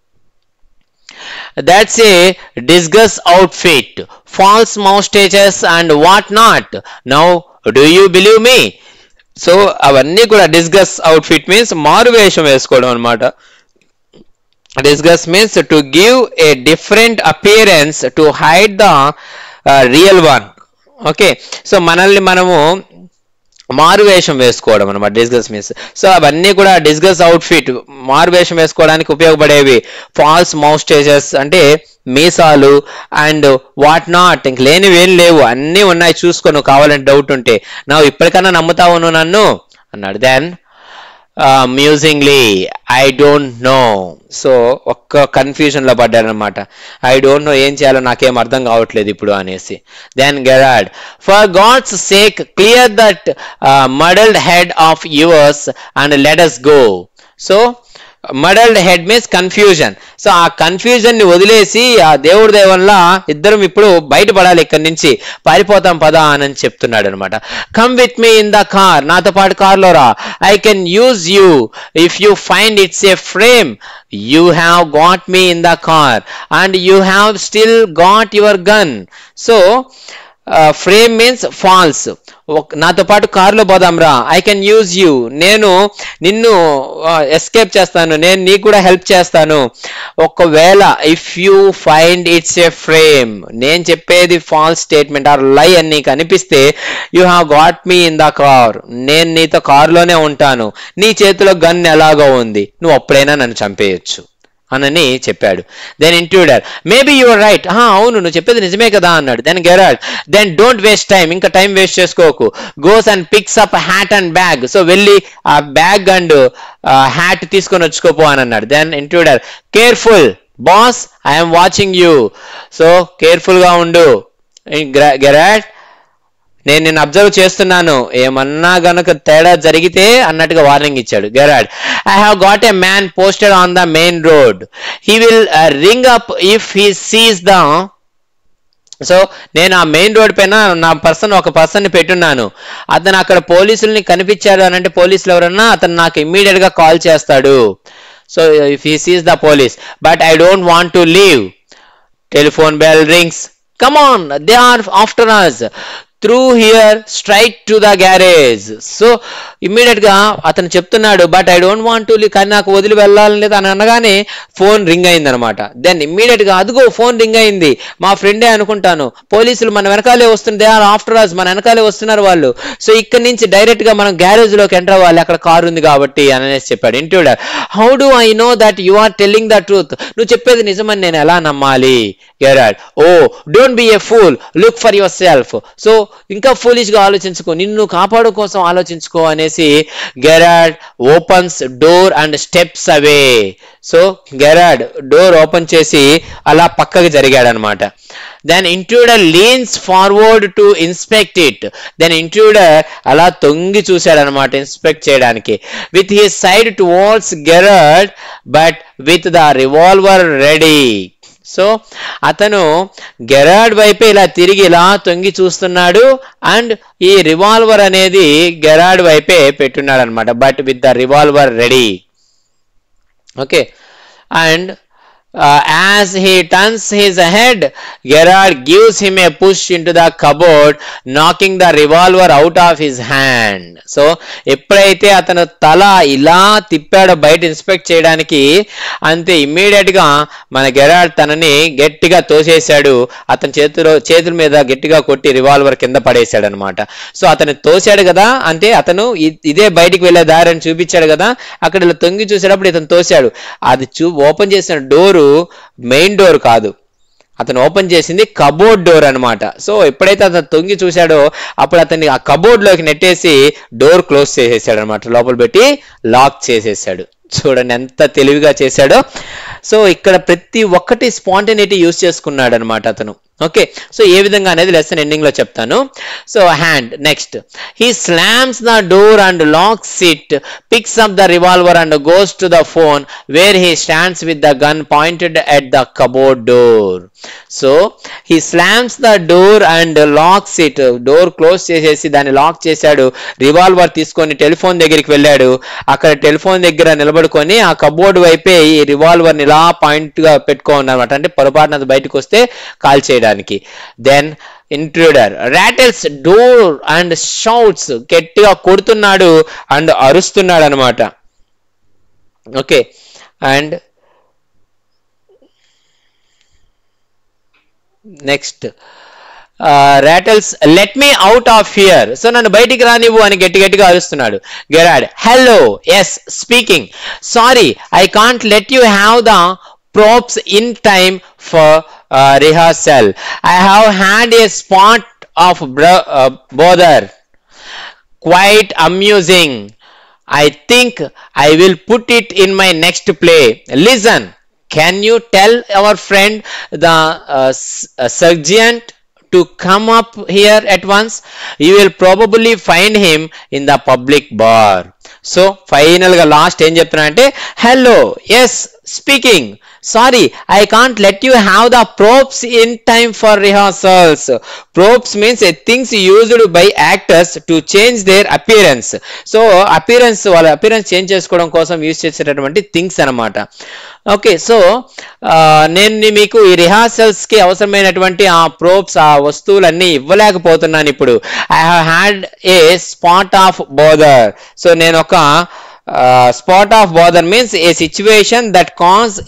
that's a disguise outfit false mustaches and what not now do you believe me so అవన్నీ కూడా డిస్గస్ అవుట్ఫిట్ మీన్స్ మారు వేషం వేసుకోవడం అనమాట disguise means to give a different appearance to hide the real one okay so మనల్ని మనము మారు వేషం వేసుకోవడం అనమాట డిస్గస్ మీన్స్ సో అవన్నీ కూడా డిస్గస్ అవుట్ఫిట్ మారు వేషం వేసుకోవడానికి ఉపయోగపడేవి ఫాల్స్ మౌస్టేజెస్ అంటే మీసాలు అండ్ వాట్ నాట్ ఇంక లేనివి ఏం లేవు అన్నీ ఉన్నాయి చూసుకో నువ్వు కావాలంటే డౌట్ ఉంటే నా ఇప్పటికన్నా నమ్ముతావు నువ్వు నన్ను అన్నాడు then musingly I don't know so ఒక్క కన్ఫ్యూజన్ లో పడ్డారనమాట ఐ డోంట్ నో ఏం చేయాలో నాకేం అర్థం కావట్లేదు ఇప్పుడు అనేసి then Gerard for God's sake clear that muddled head of yours and let us go so muddled head means confusion so ఆ కన్ఫ్యూజన్ ని వదిలేసి ఆ దేవుడి దయ వల్ల ఇద్దరం ఇప్పుడు బయటపడాలి ఇక్కడి నుంచి పారిపోతాం పదా అని చెప్తున్నాడు అనమాట come with me in the car నాతో పాటు కార్లో రా I can use you if you find it's a frame you have got me in the car and you have still got your gun so frame means false నాతో పాటు కారులో పోదాం రా I can use you నేను నిన్ను escape చేస్తాను నేను నీకు కూడా హెల్ప్ చేస్తాను ఒకవేళ if you find it's a frame నేను చెప్పేది ఫాల్స్ స్టేట్మెంట్ ఆర్ లై అని నీకు అనిపిస్తే you have got me in the car నేను నీతో కారులోనే ఉంటాను నీ చేతిలో గన్ ఎలాగో ఉంది నువ్వు అప్పుడైనా నన్ను చంపేయచ్చు అనని చెప్పాడు then intruder maybe your right అవును నువ్వు చెప్పేది నిజమే కదా అన్నాడు then Gerard then don't waste time ఇంకా టైం వేస్ట్ చేసుకోకు goes and picks up hat and bag so వెళ్ళి ఆ బ్యాగ్ అండ్ హ్యాట్ తీసుకొని వచ్చుకోపో అని అన్నాడు then intruder careful boss I'm watching you so careful గా ఉండు గెరాడ్ నేను నిన్ను అబ్జర్వ్ చేస్తున్నాను ఏమన్నా గనుక తేడా జరిగితే అన్నట్టుగా వార్నింగ్ ఇచ్చాడు Gerard I have got a man posted on the main road he will ring up if he sees the so నేను ఆ మెయిన్ రోడ్ పైన నా పర్సన్ ఒక పర్సన్ ని పెట్టున్నాను అతను అక్కడ పోలీసుల్ని కనిపించాడు అని అంటే పోలీసులు ఎవరన్నా అతను నాకు ఇమ్మీడియట్ గా కాల్ చేస్తాడు so if he sees the police but I don't want to leave telephone bell rings come on they are after us through here straight to the garage so immediate గా అతను చెప్తున్నాడు but I don't want to కానీ నాకు వదిలి వెళ్ళాలని లేదు అని అనగానే ఫోన్ రింగ్ అయింది అనమాట దెన్ ఇమ్మీడియట్ గా అదిగో ఫోన్ రింగ్ అయింది మా ఫ్రెండే అనుకుంటాను పోలీసులు మన వెనకాలే వస్తుంది దే ఆర్ ఆఫ్టర్ అస్ మన వెనకాలే వస్తున్నారు వాళ్ళు సో ఇక్కడ నుంచి డైరెక్ట్ గా మనం గ్యారేజ్ లోకి ఎంటర్ అవ్వాలి అక్కడ కారు ఉంది కాబట్టి అని అనేసి చెప్పాడు intruder how do I know that you are telling the truth నువ్వు చెప్పేది నిజమని నేను ఎలా నమ్మాలి Gerard oh don't be a fool look for yourself so ఇంకా ఫూలిష్ గా ఆలోచించుకో నిన్ను కాపాడు కోసం ఆలోచించుకో అనేసి Gerard opens door and steps away so Gerard డోర్ ఓపెన్ చేసి అలా పక్కకి జరిగాడు అనమాట then intruder leans forward to inspect it then intruder అలా తొంగి చూశాడు అనమాట ఇన్స్పెక్ట్ చేయడానికి with he side towards Gerard but with the revolver ready so అతను గెరాడ్ వైపే ఇలా తిరిగి ఇలా తొంగి చూస్తున్నాడు అండ్ ఈ రివాల్వర్ అనేది గెరాడ్ వైపే పెట్టున్నాడు అనమాట but with the revolver ready okay and as he turns his head, Gerard gives him a push into the cupboard, knocking the revolver out of his hand. So ఎప్పుడైతే అతను తల ఇలా తిప్పాడో బయట ఇన్స్పెక్ట్ చేయడానికి అంతే ఇమ్మీడియట్ గా మన గెరాడ్ తనని గట్టిగా తోసేశాడు అతని చేతిలో చేతుల మీద గట్టిగా కొట్టి రివాల్వర్ కింద పడేశాడు అనమాట సో అతను తోశాడు కదా అంటే అతను ఇ- ఇదే బయటికి వెళ్ళే దారి అని చూపించాడు కదా అక్కడ ఇలా తొంగి చూసేటప్పుడు ఇతను తోశాడు అది చూ ఓపెన్ చేసిన డోరు మెయిన్ డోర్ కాదు అతను ఓపెన్ చేసింది కబోర్డ్ డోర్ అన్నమాట సో ఎప్పుడైతే అతను తొంగి చూశాడో అప్పుడు అతన్ని ఆ కబోర్డ్ లోకి నెట్టేసి డోర్ క్లోజ్ చేసేసాడు అనమాట లోపల పెట్టి లాక్ చేసేసాడు చూడండి ఎంత తెలివిగా చేశాడో సో ఇక్కడ ప్రతి ఒక్కటి స్పాంటనిటీ యూస్ చేసుకున్నాడు అనమాట అతను ఓకే సో ఏ విధంగా అనేది లెసన్ ఎండింగ్ లో చెప్తాను so hand next he slams the door and locks it picks up the revolver and goes to the phone where he stands with the gun pointed at the cupboard door so he slams the door and locks it door close చేసేసి దాన్ని lock చేశాడు revolver తీసుకొని telephone దగ్గరికి వెళ్ళాడు అక్కడ telephone దగ్గర నిలబడుకొని ఆ కబోర్డ్ వైపే ఈ రివాల్వర్ ని ఇలా పాయింట్ గా పెట్టుకోండి అనమాట అంటే పొరపాటున అది బయటకు వస్తే కాల్ చేయడానికి then intruder rattles door and shouts గట్టిగా కొడుతున్నాడు అండ్ అరుస్తున్నాడు అనమాట okay and next rattles let me out of here so నన్ను బయటికి రానివ్వు అని గట్టి గట్టిగా అరుస్తున్నాడు Gerard hello yes speaking sorry I can't let you have the props in time for rehearsal I have had a spot of bother quite amusing. I think I will put it in my next play. Listen, can you tell our friend the uh, s- uh, sergeant to come up here at once? You will probably find him in the public bar. So final గా last ఏం చెప్తున్నా అంటే hello yes speaking sorry I can't let you have the props in time for rehearsals props means things used by actors to change their appearance so appearance వాళ్ళ appearance change చేసుకోవడం కోసం use చేసేటటువంటి things అన్నమాట okay so నేను ని- మీకు ఈ rehearsals కి అవసరమైనటువంటి ఆ ప్రోప్స్ ఆ వస్తువులన్నీ ఇవ్వలేకపోతున్నాను ఇప్పుడు I have had a spot of bother so నేను ఒక spot of bother means a situation that cause 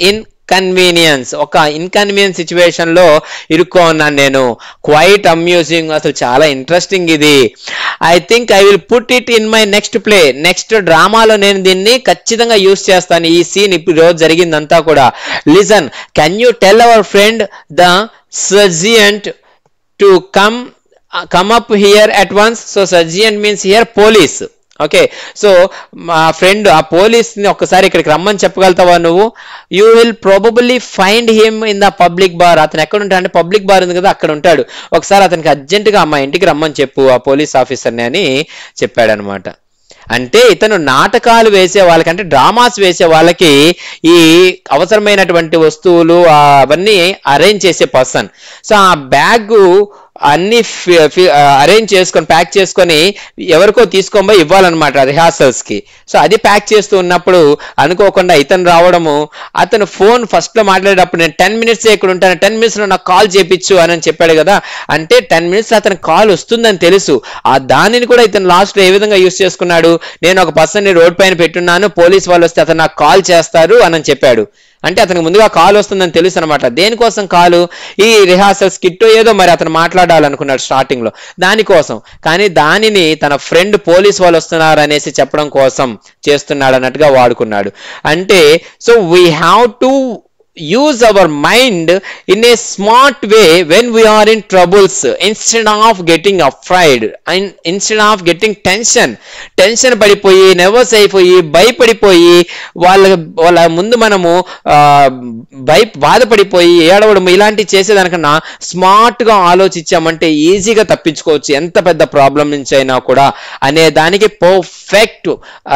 inconvenience ఒక ఇన్కన్వీనియన్స్ సిచ్యువేషన్ లో ఇరుక్కో ఉన్నాను నేను క్వైట్ అమ్యూజింగ్ అసలు చాలా ఇంట్రెస్టింగ్ ఇది I think I will put it in my next play next డ్రామాలో నేను దీన్ని ఖచ్చితంగా యూస్ చేస్తాను ఈ సీన్ ఇప్పుడు రోజు జరిగిందంతా కూడా listen can you tell our friend the sergeant to come come up here at once so sergeant means here police okay so మా ఫ్రెండ్ ఆ పోలీస్ని ఒక్కసారి ఇక్కడికి రమ్మని చెప్పగలుగుతావా నువ్వు you will probably find him in the public bar అతను ఎక్కడ ఉంటాడు అంటే పబ్లిక్ బార్ ఉంది కదా అక్కడ ఉంటాడు ఒకసారి అతనికి అర్జెంటుగా మా ఇంటికి రమ్మని చెప్పు ఆ పోలీస్ ఆఫీసర్ని అని చెప్పాడనమాట అంటే ఇతను నాటకాలు వేసే వాళ్ళకి అంటే డ్రామాస్ వేసే వాళ్ళకి ఈ అవసరమైనటువంటి వస్తువులు ఆ అవన్నీ అరేంజ్ చేసే పర్సన్ సో ఆ బ్యాగ్ అన్ని అరేంజ్ చేసుకొని ప్యాక్ చేసుకొని ఎవరికో తీసుకొని పోయి ఇవ్వాలన్నమాట రిహార్సల్స్ కి సో అది ప్యాక్ చేస్తూ ఉన్నప్పుడు అనుకోకుండా ఇతను రావడము అతను ఫోన్ ఫస్ట్ లో మాట్లాడేటప్పుడు నేను టెన్ మినిట్స్ ఇక్కడ ఉంటాను టెన్ మినిట్స్ లో నాకు కాల్ చేపించు అని చెప్పాడు కదా అంటే టెన్ మినిట్స్ అతను కాల్ వస్తుందని తెలుసు ఆ దానిని కూడా ఇతను లాస్ట్ లో ఏ విధంగా యూస్ చేసుకున్నాడు నేను ఒక పర్సన్ ని రోడ్ పైన పెట్టున్నాను పోలీస్ వాళ్ళు వస్తే అతను నాకు కాల్ చేస్తారు అని చెప్పాడు అంటే అతనికి ముందుగా కాల్ వస్తుందని తెలుసు అనమాట దేనికోసం కాలు ఈ రిహార్సల్స్ కిట్టో ఏదో మరి అతను మాట్లాడాలనుకున్నాడు స్టార్టింగ్ లో దానికోసం కానీ దానిని తన ఫ్రెండ్ పోలీస్ వాళ్ళు వస్తున్నారు అనేసి చెప్పడం కోసం చేస్తున్నాడు అన్నట్టుగా వాడుకున్నాడు అంటే so we have to use our mind in a smart way when we are in troubles instead of getting afraid and instead of getting tension tension పడిపోయి నెర్వస్ అయిపోయి భయపడిపోయి వాళ్ళ వాళ్ళ ముందు మనము ఆ, భయ బాధపడిపోయి ఏడవడం ఇలాంటివి చేసేదానికన్నా స్మార్ట్ గా ఆలోచించామంటే ఈజీగా తప్పించుకోవచ్చు ఎంత పెద్ద ప్రాబ్లం నుంచి అయినా కూడా అనే దానికి పర్ఫెక్ట్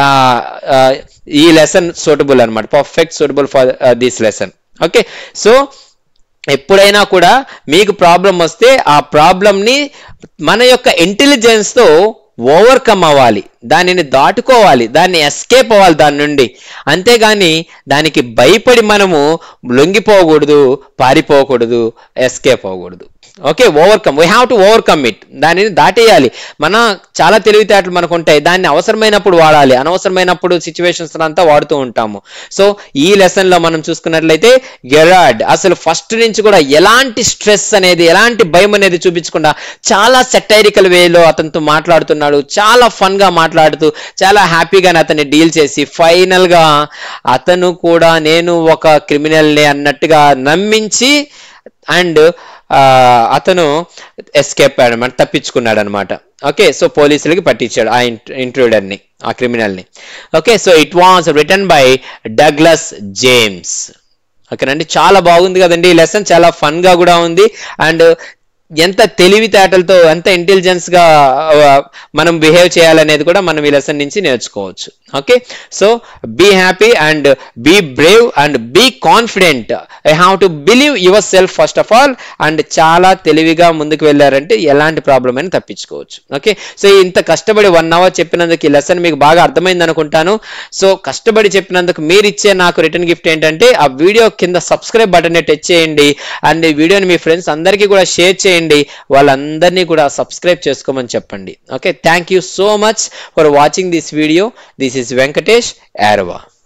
ఈ లెసన్ సూటబుల్ అన్నమాట perfect suitable for this lesson okay so ఎప్పుడైనా కూడా మీకు ప్రాబ్లం వస్తే ఆ ప్రాబ్లంని మన యొక్క ఇంటెలిజెన్స్తో ఓవర్కమ్ అవ్వాలి దానిని దాటుకోవాలి దాన్ని ఎస్కేప్ అవ్వాలి దాని నుండి అంతేగాని దానికి భయపడి మనము లొంగిపోకూడదు పారిపోకూడదు ఎస్కేప్ అవ్వకూడదు okay overcome we have to overcome it దానిని దాటేయాలి మన చాలా తెలివితేటలు మనకు ఉంటాయి దాన్ని అవసరమైనప్పుడు వాడాలి అనవసరమైనప్పుడు సిచ్యువేషన్స్ అంతా వాడుతూ ఉంటాము సో ఈ లెసన్ లో మనం చూసుకున్నట్లయితే గెరాడ్ అసలు ఫస్ట్ నుంచి కూడా ఎలాంటి స్ట్రెస్ అనేది ఎలాంటి భయం అనేది చూపించకుండా చాలా సెటైరికల్ వేలో అతనితో మాట్లాడుతున్నాడు చాలా ఫన్ గా మాట్లాడుతూ చాలా హ్యాపీగా అతన్ని డీల్ చేసి ఫైనల్ గా అతను కూడా నేను ఒక క్రిమినల్ని అన్నట్టుగా నమ్మించి అండ్ అతను ఎస్కేప్ అనమాట తప్పించుకున్నాడు అనమాట ఓకే సో పోలీసులకి పట్టించాడు ఆ ఇంట్రూడర్ ని ఆ క్రిమినల్ ని okay so it was return by Douglas James ఓకేనండి చాలా బాగుంది కదండి ఈ లెసన్ చాలా ఫన్ గా కూడా ఉంది అండ్ ఎంత తెలివితేటలతో ఎంత ఇంటెలిజెన్స్ గా ఆ, మనం బిహేవ్ చేయాలనేది కూడా మనం ఈ లెసన్ నుంచి నేర్చుకోవచ్చు okay so be happy and be brave and be confident I have to believe yourself first of all and చాలా తెలివిగా ముందుకు వెళ్ళారంటే ఎలాంటి ప్రాబ్లం అయినా తప్పించుకోవచ్చు ఓకే సో ఇంత కష్టపడి వన్ అవర్ చెప్పినందుకు ఈ లెసన్ మీకు బాగా అర్థమైంది అనుకుంటాను సో కష్టపడి చెప్పినందుకు మీరు ఇచ్చే నాకు రిటర్న్ గిఫ్ట్ ఏంటంటే ఆ వీడియో కింద సబ్స్క్రైబ్ బటన్ టచ్ చేయండి అండ్ ఈ వీడియోని మీ ఫ్రెండ్స్ అందరికీ కూడా షేర్ చేయండి వాళ్ళందరినీ కూడా సబ్స్క్రైబ్ చేసుకోమని చెప్పండి okay thank you so much for watching this video this is Venkatesh యారవా